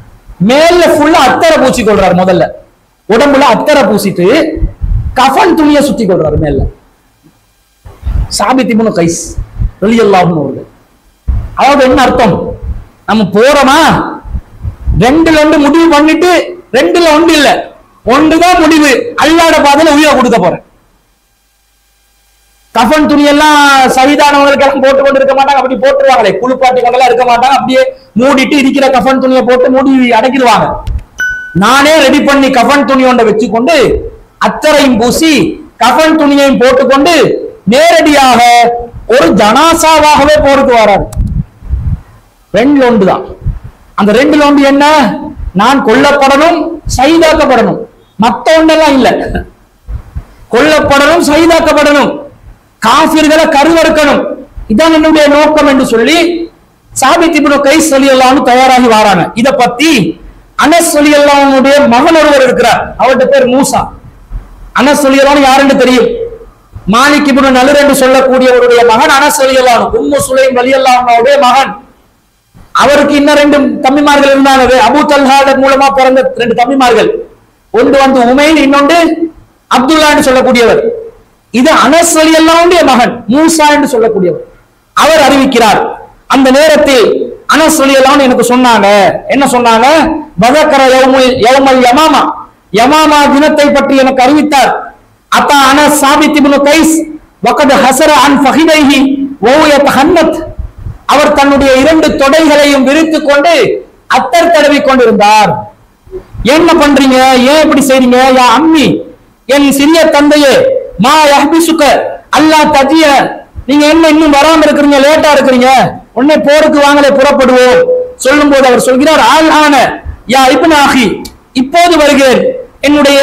மேல ஃபுல்லா அத்தரை பூசி கொள்றாரு முதல்ல உடம்புல அத்தரை பூசிட்டு கஃன் துணியை சுத்தி கொள்றாரு மேல சாபித் இப்னு கைஸ் ரலியல்லாஹு அவர்கள் அதாவது என்ன அர்த்தம் நம்ம போறோமா ரெண்டுல ஒன்று முடிவு பண்ணிட்டு ரெண்டுல ஒன்று இல்ல ஒன்றுதான் முடிவு அல்லாட பாதையில உயிரை கொடுக்க போறேன் கஃன் துணியெல்லாம் சகிதானவங்களுக்கு எல்லாம் போட்டு கொண்டு இருக்க மாட்டாங்க அப்படி போட்டுருவாங்களே குளிப்பாட்டி கொண்டெல்லாம் இருக்க மாட்டாங்க அப்படியே மூடிட்டு இருக்கிற கஃன் துணியை போட்டு மூடி அடைக்கிடுவாங்க நானே ரெடி பண்ணி கஃன் துணி ஒன்றை வச்சுக்கொண்டு அத்தரையும் பூசி கஃன் துணியையும் போட்டுக்கொண்டு நேரடியாக ஒரு ஜனாசாவாகவே போருக்கு வராது ரெண்டு ஒன்று தான் அந்த ரெண்டு ஒன்று என்ன நான் கொல்லப்படணும் சைதாக்கப்படணும் மத்த ஒன்றெல்லாம் இல்ல கொல்லப்படணும் சைதாக்கப்படணும் காபிர்களை கருவறுக்கணும் இதான் என்னுடைய நோக்கம் என்று சொல்லி சாபித் இப்னு கைஸ் ரலியல்லாஹு தயாராகி வராங்க இத பத்தி அனஸ் ரலியல்லாஹுடைய மகன் ஒருவர் இருக்கிறார் அவருடைய பேர் மூசா அனஸ் ரலியல்லாஹு யாருன்னு தெரியும் மாலிக் இப்னு நலுர் என்று சொல்லக்கூடியவருடைய மகன் அனஸ் ரலியல்லாஹு உம்மு சுலைம் ரலியல்லாஹுடைய மகன் அவருக்கு இன்னும் ரெண்டு தம்பிமார்கள் இருந்தாங்க அபு தல்ஹாட மூலமா பிறந்த ரெண்டு தம்பிமார்கள் ஒன்று வந்து உமைன் இன்னொன்று அப்துல்லான்னு சொல்லக்கூடியவர் இது அனஸ் அலியல்லாவுடைய மகன் மூசா என்று சொல்லக்கூடியவர் அவர் அறிவிக்கிறார் அந்த நேரத்தில் அனஸ் அலியல்லான்னு எனக்கு சொன்னாங்க என்ன சொன்னாங்க பதக்கர யௌமுல் யௌமல் யமாமா யமாமா தினத்தை பற்றி எனக்கு அறிவித்தார் அத்தா அனஸ் சாபித் இப்னு கைஸ் வகத் ஹசர அன் ஃபஹிதைஹி வஹுவ ஹன்னத் அவர் தன்னுடைய இரண்டு தொடைகளையும் விரித்துக் கொண்டு அத்தர் தடவி கொண்டிருந்தார் என்ன பண்றீங்க ஏன் இப்படி செய்றீங்க யா அம்மி என் சிறிய தந்தையே மா யஹ்பிசுக அல்லாஹ் தஜிய நீங்க என்ன இன்னும் வராம இருக்கிறீங்க லேட்டா இருக்கிறீங்க உடனே போருக்கு வாங்கலே புறப்படுவோம் சொல்லும் போது அவர் சொல்கிறார் ஆள் ஆன யா இப்னு ஆகி இப்போது வருகிறேன் என்னுடைய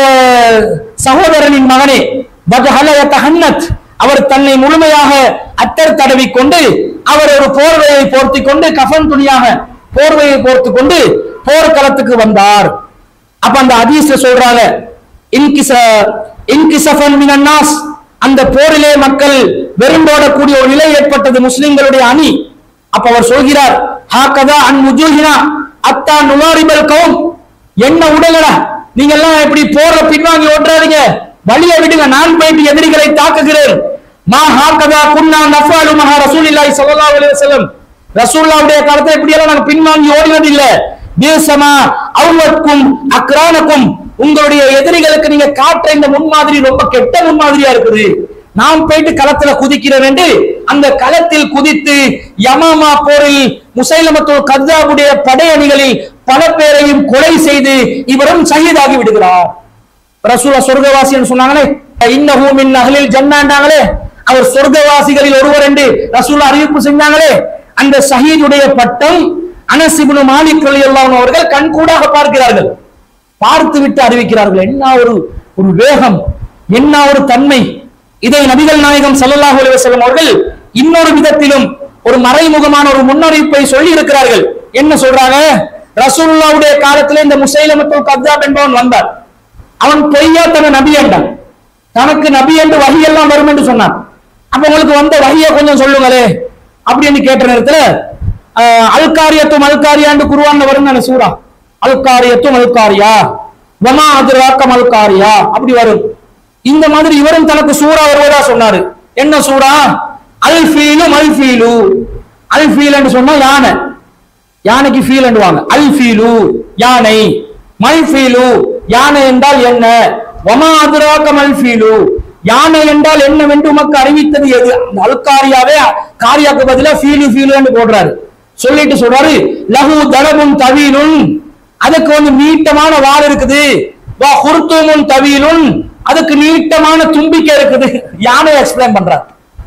சகோதரனின் மகனே பத்ஹலய தஹன்னத் அவர் தன்னை முழுமையாக அத்தர் தடவி கொண்டு அவர் ஒரு போர்வையை போர்த்தி கொண்டு கஃன் துணியாக போர்வையை போர்த்து கொண்டு போர்க்களத்துக்கு வந்தார் அப்ப அந்த ஹதீஸ்ல சொல்றாங்க இன்கிச இன்கிசஃபன் மினன் நாஸ் அந்த போரிலே மக்கள் வெறும்போடக்கூடிய ஒரு நிலை ஏற்பட்டது முஸ்லிம்களுடைய அணி அப்ப அவர் சொல்கிறார் ஹாக்கதா அன் முஜூஹினா அத்தா நுவாரிபல் கௌம் என்ன உடலடா நீங்க எல்லாம் இப்படி போர்ல பின்வாங்கி ஓட்டுறாதீங்க வழியை விடுங்க நான் போயிட்டு எதிரிகளை தாக்குகிறேன் மா ஹாக்கதா குன்னா நஃபாலு மஹா ரசூலில்லாஹி ஸல்லல்லாஹு அலைஹி வஸல்லம் ரசூலுல்லாஹ்வுடைய காலத்துல இப்படி எல்லாம் நாங்க பின்வாங்கி ஓடினது இல்ல தேசமா அவ்வக்கும் அக்ரானக்கும் உங்களுடைய எதிரிகளுக்கு நீங்க காட்டுற இந்த முன்மாதிரி ரொம்ப கெட்ட முன்மாதிரியா இருக்குது நாம் போயிட்டு களத்துல குதிக்கிறேன் என்று அந்த களத்தில் குதித்து யமாமா போரில் முசைலமத்துல் கத்தாவுடைய படையணிகளில் பல பேரையும் கொலை செய்து இவரும் ஷஹீதாகி விடுகிறார் ரசூலா சொர்க்கவாசின்னு சொன்னாங்களே இன்னஹு மின் அஹ்லில் ஜன்னாண்டாங்களே அவர் சொர்க்கவாசிகளில் ஒருவர் என்று ரசூலா அறிவிப்பு செஞ்சாங்களே அந்த ஷஹீதுடைய பட்டம் அனஸ் இப்னு மாலிக் ரலியல்லாஹு அன்ஹு அவர்கள் கண்கூடாக பார்க்கிறார்கள் பார்த்து விட்டு அறிவிக்கிறார்கள் என்ன ஒரு ஒரு வேகம் என்ன ஒரு தன்மை இதை நபிகள் நாயகம் ஸல்லல்லாஹு அலைஹி வஸல்லம் அவர்கள் இன்னொரு விதத்திலும் ஒரு மறைமுகமான ஒரு முன்னறிவிப்பை சொல்லி இருக்கிறார்கள் என்ன சொல்றாங்க ரசூலுல்லாவுடைய காலத்திலே இந்த முசைலமத்துல் கத்தாப் என்பவன் வந்தார் அவன் பொய்யா தன்னை நபி என்றான் தனக்கு நபி என்று வகி எல்லாம் வரும் என்று சொன்னான் அப்ப உங்களுக்கு வந்த வகியை கொஞ்சம் சொல்லுங்களே அப்படின்னு கேட்ட நேரத்துல ஆஹ், அல்காரியத்தும் அல்காரியாண்டு குருவான்ல வரும் தானே சூரா அல்காரியத்தும் அல்காரியா வமா அதுராக்கம் அல்காரியா அப்படி வரும் இந்த மாதிரி இவரும் தனக்கு சூரா வருவதா சொன்னாரு என்ன சூரா அல் ஃபீலும் அல் ஃபீலு அல் ஃபீல் சொன்னா யானை யானைக்கு ஃபீல் என்றுவாங்க அல் ஃபீலு யானை மல் ஃபீலு யானை என்றால் என்ன வமா அதுராக மல் ஃபீலு யானை என்றால் என்னவென்று உமக்கு அறிவித்தது எது அந்த அல்காரியாவே காரியாக்கு பதிலா ஃபீலு ஃபீலுன்னு போடுறாரு சொல்லிட்டு சொல்றாரு லஹு தலமும் தவீலுன் அதுக்கு வந்து நீட்டமான வால் இருக்குது வா ஹுர்துமுன் தவீலுன் அதுக்கு நீட்டமான தும்பிக்கை இருக்குது யானை எக்ஸ்பிளைன் பண்றாரு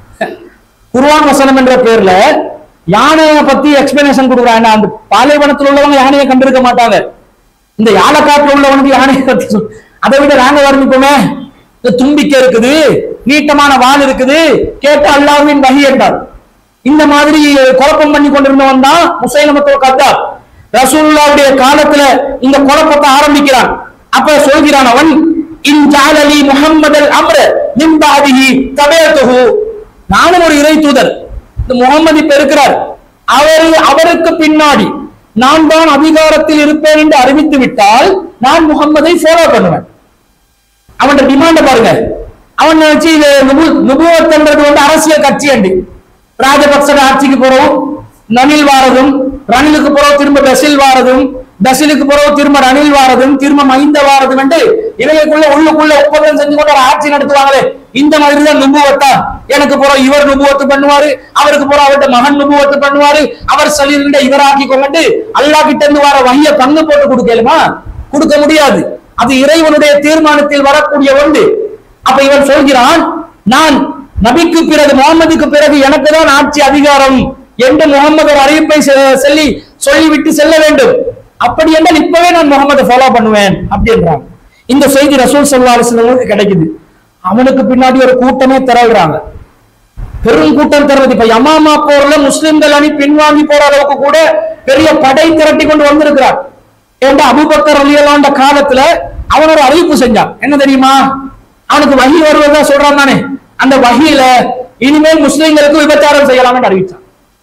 குர்ஆன் வசனம் என்ற பேர்ல யானையை பத்தி எக்ஸ்பிளனேஷன் கொடுக்குறாங்க அந்த பாலைவனத்தில் உள்ளவங்க யானையை கண்டிருக்க மாட்டாங்க இந்த யானைக்காட்டுல உள்ளவனுக்கு யானையை பத்தி சொல்- அதை விட நாங்க வர்ணிப்போமே இந்த தும்பிக்கை இருக்குது நீட்டமான வால் இருக்குது கேட்டு அல்லாஹ்வின் வகி என்றார் இந்த மாதிரி குழப்பம் பண்ணி கொண்டிருந்தவன் தான் முசைலமத்தோ கத்தார் ரசூலுல்லாவுடைய காலத்துல இந்த குழப்பத்தை ஆரம்பிக்கிறான் அப்ப சொல்கிறான் அவன் இன் ஜாலலி முஹம்மதல் அம்ர மின் பாதிஹி தபயத்துஹு நானும் ஒரு இறை தூதர் இந்த முகமது இப்ப இருக்கிறார் அவர் அவருக்கு பின்னாடி நான் தான் அதிகாரத்தில் இருப்பேன் என்று அறிவித்து விட்டால் நான் முகம்மதை ஃபாலோ பண்ணுவேன் அவன் டிமாண்ட பாருங்க அவன் நினைச்சு இது நுபு- நுபுவத்துன்றது வந்து அரசியல் கட்சி அண்டு ராஜபக்ச ஆட்சிக்கு போறோம் நனில் வாரதும் ரணிலுக்கு பிறகு திரும்ப பெசில் வாரதும் பெசிலுக்கு பிறகு திரும்ப ரணில் வாரதும் திரும்ப மைந்த வாரதும் என்று இவைகளுக்குள்ள உள்ளுக்குள்ள ஒப்பந்தம் செஞ்சு கொண்டு ஒரு ஆட்சி நடத்துவாங்களே இந்த மாதிரி தான் நுபுவத்தா எனக்கு பிறகு இவர் நுபுவத்து பண்ணுவாரு அவருக்கு பிறகு அவர்கிட்ட மகன் நுபுவத்து பண்ணுவாரு அவர் சலீலிண்ட இவராக்கி கொண்டு அல்லாஹ் கிட்ட இருந்து வர வகைய பங்கு போட்டு கொடுக்கலுமா கொடுக்க முடியாது அது இறைவனுடைய தீர்மானத்தில் வரக்கூடிய ஒன்று அப்ப இவன் சொல்கிறான் நான் நபிக்கு பிறகு முகமதுக்கு பிறகு எனக்கு தான் ஆட்சி அதிகாரம் என்று முகமது ஒரு அறிவிப்பை செ- சொல்லி சொல்லிவிட்டு செல்ல வேண்டும் அப்படி என்றால் இப்பவே நான் முகமதை ஃபாலோ பண்ணுவேன் அப்படின்றாங்க இந்த செய்தி ரசூல் சல்லா அலுவலங்களுக்கு கிடைக்குது அவனுக்கு பின்னாடி ஒரு கூட்டமே திரள்றாங்க பெரும் கூட்டம் திரளுது இப்ப யமாமா போர்ல முஸ்லிம்கள் அணி பின்வாங்கி போற அளவுக்கு கூட பெரிய படை திரட்டி கொண்டு வந்திருக்கிறார் ஏன்டா அபுபக்கர் அலியலாண்ட காலத்துல அவன் ஒரு அறிவிப்பு செஞ்சான் என்ன தெரியுமா அவனுக்கு வகி வருவதா சொல்றான் தானே அந்த வகியில இனிமேல் முஸ்லிம்களுக்கு விபச்சாரம் செய்யலாம்னு அறிவிச்சான்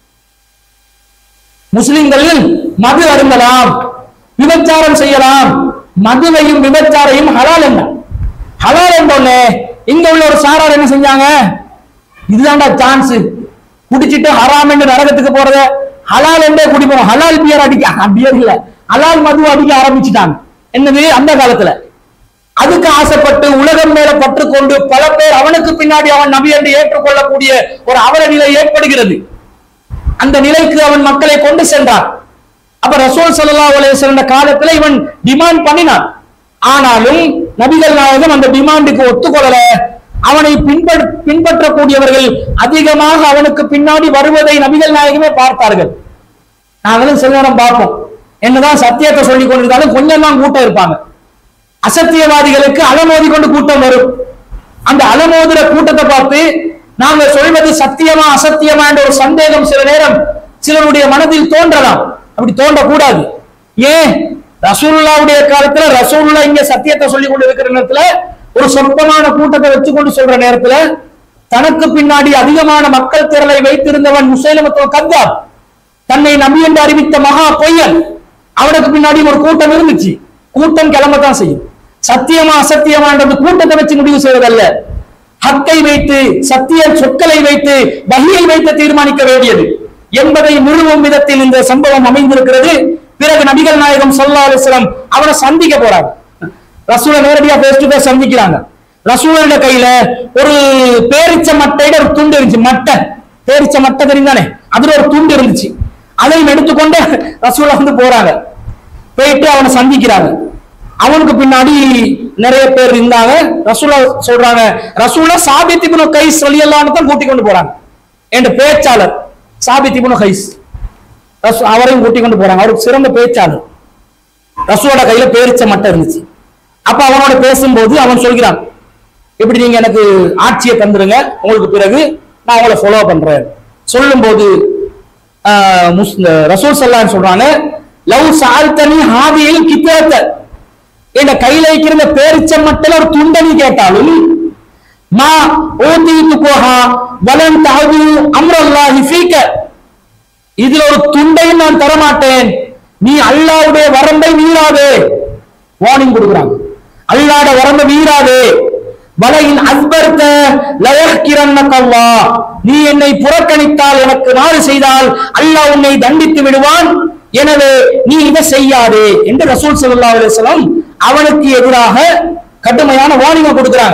முஸ்லிம்களில் மது அருந்தலாம் விபச்சாரம் செய்யலாம் மதுவையும் விபச்சாரையும் ஹலால் என்ன ஹலால் என்றோடனே இங்க உள்ள ஒரு சாரார் என்ன செஞ்சாங்க இதுதான்டா சான்ஸ் குடிச்சிட்டு ஹராம் என்று நரகத்துக்கு போறத ஹலால் என்றே குடிப்போம் ஹலால் பியர் அடிக்க பியர் இல்ல ஹலால் மது அடிக்க ஆரம்பிச்சுட்டாங்க என்னது அந்த காலத்துல அதுக்கு ஆசைப்பட்டு உலகம் மேல பற்று கொண்டு பல பேர் அவனுக்கு பின்னாடி அவன் நபி என்று ஏற்றுக்கொள்ளக்கூடிய ஒரு அவல நிலை ஏற்படுகிறது அந்த நிலைக்கு அவன் மக்களை கொண்டு சென்றான் அப்ப ரசூல் ஸல்லல்லாஹு அலைஹி வஸல்லம் காலத்துல இவன் டிமாண்ட் பண்ணினான் ஆனாலும் நபிகள் நாயகம் அந்த டிமாண்டுக்கு ஒத்துக்கொள்ளல அவனை பின்பற்ற பின்பற்றக்கூடியவர்கள் அதிகமாக அவனுக்கு பின்னாடி வருவதை நபிகள் நாயகமே பார்த்தார்கள் நாங்களும் சில நேரம் பார்ப்போம் என்னதான் சத்தியத்தை சொல்லிக் கொண்டிருந்தாலும் கொஞ்சம் தான் கூட்டம் இருப்பாங்க அசத்தியவாதிகளுக்கு அலமோதி கொண்டு கூட்டம் வரும் அந்த அலமோதுற கூட்டத்தை பார்த்து நாங்க சொல்வது சத்தியமா அசத்தியமா என்ற ஒரு சந்தேகம் சில நேரம் சிலருடைய மனதில் தோன்றலாம் அப்படி தோன்றக்கூடாது ஏன் ரசூலுல்லாவுடைய காலத்துல ரசூலுல்லா இங்க சத்தியத்தை சொல்லி கொண்டு இருக்கிற நேரத்துல ஒரு சொற்பமான கூட்டத்தை வச்சு கொண்டு சொல்ற நேரத்துல தனக்கு பின்னாடி அதிகமான மக்கள் திரளை வைத்திருந்தவன் முசைலமத்துவ கத்தாப் தன்னை நம்பி என்று அறிவித்த மகா பொய்யன் அவனுக்கு பின்னாடி ஒரு கூட்டம் இருந்துச்சு கூட்டம் கிளம்பத்தான் செய்யும் சத்தியமா அசத்தியமான்றது கூட்டத்தை வச்சு முடிவு செய்வதல்ல ஹக்கை வைத்து சத்திய சொற்களை வைத்து வகையை வைத்து தீர்மானிக்க வேண்டியது என்பதை நிறுவும் விதத்தில் இந்த சம்பவம் அமைந்திருக்கிறது பிறகு நபிகள் நாயகம் ஸல்லல்லாஹு அலைஹி வஸல்லம் அவனை சந்திக்க போறாங்க ரசூலை நேரடியா பேஸ் டு பேஸ் சந்திக்கிறாங்க ரசூலோட கையில ஒரு பேரிச்ச மட்டையில ஒரு துண்டு இருந்துச்சு மட்டை பேரிச்ச மட்டை தெரியுந்தானே அதுல ஒரு துண்டு இருந்துச்சு அதையும் எடுத்துக்கொண்டு ரசூலா வந்து போறாங்க போயிட்டு அவனை சந்திக்கிறாங்க அவனுக்கு பின்னாடி நிறைய பேர் இருந்தாங்க ரசூலா சொல்றாங்க ரசூலா சாபித் இப்னு கைஸ் ரலியல்லாஹு தான் கூட்டி கொண்டு போறாங்க என்ற பேச்சாளர் சாபித் இப்னு கைஸ் ரசூ- அவரையும் கூட்டி கொண்டு போறாங்க அவருக்கு சிறந்த பேச்சாளர் ரசூலோட கையில பேரிச்ச மட்டை இருந்துச்சு அப்ப அவனோட பேசும்போது அவன் சொல்கிறான் இப்படி நீங்க எனக்கு ஆட்சியை தந்துருங்க உங்களுக்கு பிறகு நான் உங்களை ஃபாலோ பண்றேன் சொல்லும்போது ஆஹ், முஸ்- இந்த ரசூல் சல்லான்னு சொல்றாங்க லவ் சால்தனி ஹாதியில் கித்தேத்த என் கையில வைக்கிற இந்த பேரிச்ச மட்டில் ஒரு துண்டனி கேட்டாலும் மா ஓதித்து போகா வலன் தஹது அம்ரல்லாஹி ஃபீக்க இதுல ஒரு துண்டையும் நான் தரமாட்டேன் நீ அல்லாவுடைய வரம்பை மீறாதே வார்னிங் கொடுக்குறாங்க அல்லாட வரம்பை மீறாதே வலையின் அஸ்பர்த்த லயக்கிரன்னக்கல்லா நீ என்னை புறக்கணித்தால் எனக்கு நாடு செய்தால் அல்லாஹ் உன்னை தண்டித்து விடுவான் எனவே நீ இதை செய்யாதே என்று ரசூல் ஸல்லல்லாஹு அலைஹி வஸல்லம் அவனுக்கு எதிராக கடுமையான வார்னிங் கொடுக்குறாங்க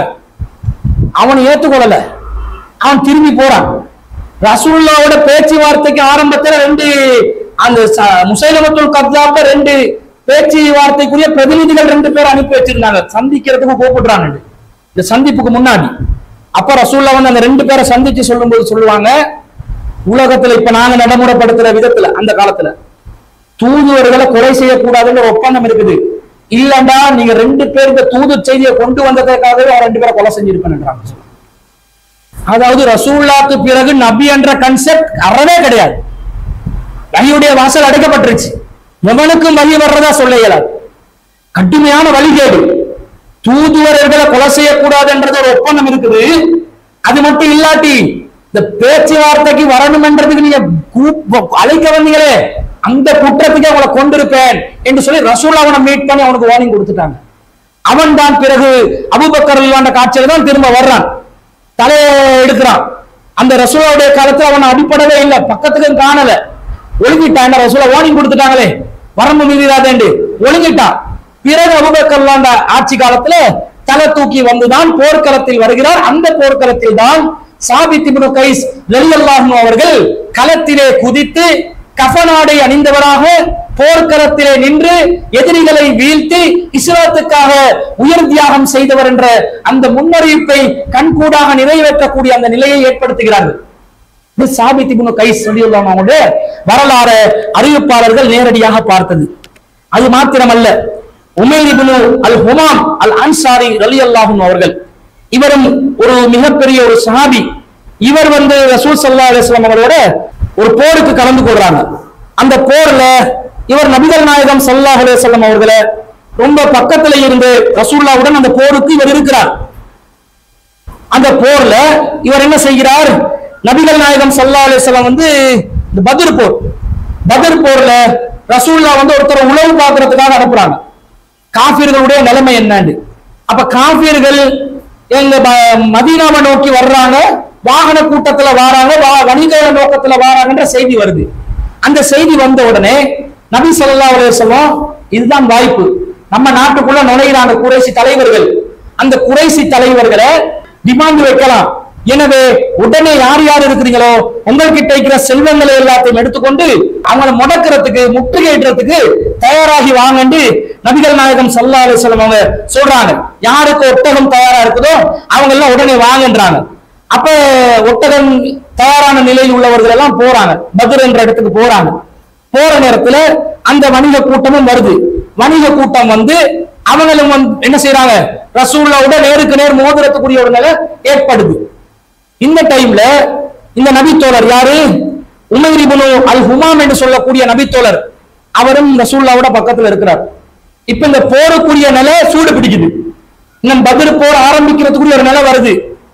அவன் ஏத்துக்கொள்ளல அவன் திரும்பி போறான் ரசூலுல்லாவோட பேச்சுவார்த்தைக்கு ஆரம்பத்துல ரெண்டு அந்த ச- முசைலமத்துல் கத்தாப்ப ரெண்டு பேச்சுவார்த்தைக்குரிய பிரதிநிதிகள் ரெண்டு பேர் அனுப்பி வச்சிருந்தாங்க சந்திக்கிறதுக்கு கூப்பிடுறாங்க இந்த சந்திப்புக்கு முன்னாடி அப்ப ரசூல்லா வந்து அந்த ரெண்டு பேரை சந்திச்சு சொல்லும்போது சொல்லுவாங்க உலகத்துல இப்ப நாங்க நடைமுறைப்படுத்துற விதத்துல அந்த காலத்துல தூதுவர்களை கொலை செய்யக்கூடாதுன்னு ஒரு ஒப்பந்தம் இருக்குது இல்லண்டா நீங்க ரெண்டு பேர் இந்த தூது செய்தியை கொண்டு வந்ததற்காகவே அவன் ரெண்டு பேரை கொலை செஞ்சிருப்பேன்ன்றாங்க அதாவது ரசூல்லாக்கு பிறகு நபி என்ற கன்செப்ட் அறவே கிடையாது வழியுடைய வாசல் அடைக்கப்பட்டுருச்சு எவனுக்கும் வழி வர்றதா சொல்ல இயலாது கடுமையான வழிகேடு தூதுவரர்களை கொலை செய்யக்கூடாதுன்றது ஒரு ஒப்பந்தம் இருக்குது அது மட்டும் இல்லாட்டி இந்த பேச்சுவார்த்தைக்கு வரணும்ன்றதுக்கு நீங்க கூப்ப- அழைக்க வந்தீங்களே அந்த குற்றத்துக்கு அவங்களை கொண்டிருப்பேன் என்று சொல்லி ரசூல் அவனை மீட் பண்ணி அவனுக்கு வார்னிங் கொடுத்துட்டாங்க அவன் தான் பிறகு அபூபக்கர் ரலியல்லாஹு அன்ஹு காட்சியில தான் திரும்ப வர்றான் தலையை எடுக்கிறான் அந்த ரசூலாவுடைய காலத்துல அவன் அடிப்படவே இல்லை பக்கத்துக்கு காணல ஒழுங்கிட்டான் ரசூல வார்னிங் கொடுத்துட்டாங்களே வரம்பு மீறிடாதேண்டு ஒழுங்கிட்டான் பிறகு அபுபக்கர் அந்த ஆட்சி காலத்துல தலை தூக்கி வந்துதான் போர்க்களத்தில் வருகிறார் அந்த போர்க்களத்தில் தான் சாபித் இப்னு கைஸ் ரலியல்லாஹு அவர்கள் களத்திலே குதித்து கஃனாடை அணிந்தவராக போர்க்களத்திலே நின்று எதிரிகளை வீழ்த்தி இஸ்லாத்துக்காக உயர் தியாகம் செய்தவர் என்ற அந்த முன்னறிவிப்பை கண்கூடாக நிறைவேற்றக்கூடிய அந்த நிலையை ஏற்படுத்துகிறார்கள் இது சாபித் இப்னு கைஸ் ரலியல்லாஹு அவங்களுடைய வரலாறு அறிவிப்பாளர்கள் நேரடியாக பார்த்தது அது மாத்திரமல்ல உமைர் இப்னு அல் ஹுமாம் அல் அன்சாரி ரலியல்லாஹு அவர்கள் இவரும் ஒரு மிகப்பெரிய ஒரு சஹாபி இவர் வந்து ரசூல் ஸல்லல்லாஹு அலைஹி வஸல்லம் அவர்களோட ஒரு போருக்கு கலந்து கொள்றாங்க அந்த போர்ல இவர் நபிகள் நாயகம் ஸல்லல்லாஹு அலைஹி வஸல்லம் அவர்களை ரொம்ப பக்கத்துல இருந்து ரசூலுல்லாவுடன் அந்த போருக்கு இவர் இருக்கிறார் அந்த போர்ல இவர் என்ன செய்கிறார் நபிகள் நாயகம் ஸல்லல்லாஹு அலைஹி வஸல்லம் வந்து இந்த பத்ர் போர் பத்ர் போர்ல ரசூல்லா வந்து ஒருத்தர் உளவு பார்க்கறதுக்காக அனுப்புறாங்க காஃபிர்களுடைய நிலைமை என்னன்னு அப்ப காஃபிர்கள் எங்க ப- மதீனாவை நோக்கி வர்றாங்க வாகன கூட்டத்துல வாராங்க வா- வணிக நோக்கத்துல வாராங்கன்ற செய்தி வருது அந்த செய்தி வந்த உடனே நபி ஸல்லல்லாஹு அலைஹி வஸல்லம் இதுதான் வாய்ப்பு நம்ம நாட்டுக்குள்ள நுழையிறாங்க குறைசி தலைவர்கள் அந்த குறைசி தலைவர்களை டிமாண்ட் வைக்கலாம் எனவே உடனே யார் யார் இருக்கிறீங்களோ உங்கள்கிட்ட இருக்கிற செல்வங்களை எல்லாத்தையும் எடுத்துக்கொண்டு அவங்கள முடக்கிறதுக்கு முற்றுகையிடுறதுக்கு தயாராகி வாங்கன்னு நபிகள் நாயகம் சல்லா அலிஸ்லாம் அவங்க சொல்றாங்க யாருக்கு ஒட்டகம் தயாரா இருக்குதோ அவங்க எல்லாம் உடனே வாங்கன்றாங்க அப்ப ஒட்டகம் தயாரான நிலையில் உள்ளவர்கள் எல்லாம் போறாங்க பத்ர் என்ற இடத்துக்கு போறாங்க போற நேரத்துல அந்த வணிக கூட்டமும் வருது வணிக கூட்டம் வந்து அவங்களும் வந்து என்ன செய்யறாங்க ரசூல்லாவோட நேருக்கு நேர் மோதிரத்துக்குரிய ஒரு நிலை ஏற்படுது இந்த டைம்ல இந்த நபித்தோழர் யாரு உமைர் இப்னு அல் ஹுமாம் என்று சொல்லக்கூடிய நபித்தோழர் அவரும் ரசூல்லாவோட பக்கத்துல இருக்கிறார் இப்ப இந்த போருக்குரிய நிலை சூடு பிடிக்குது இன்னும் பதில் போர் ஆரம்பிக்கிறதுக்குரிய ஒரு நிலை வருது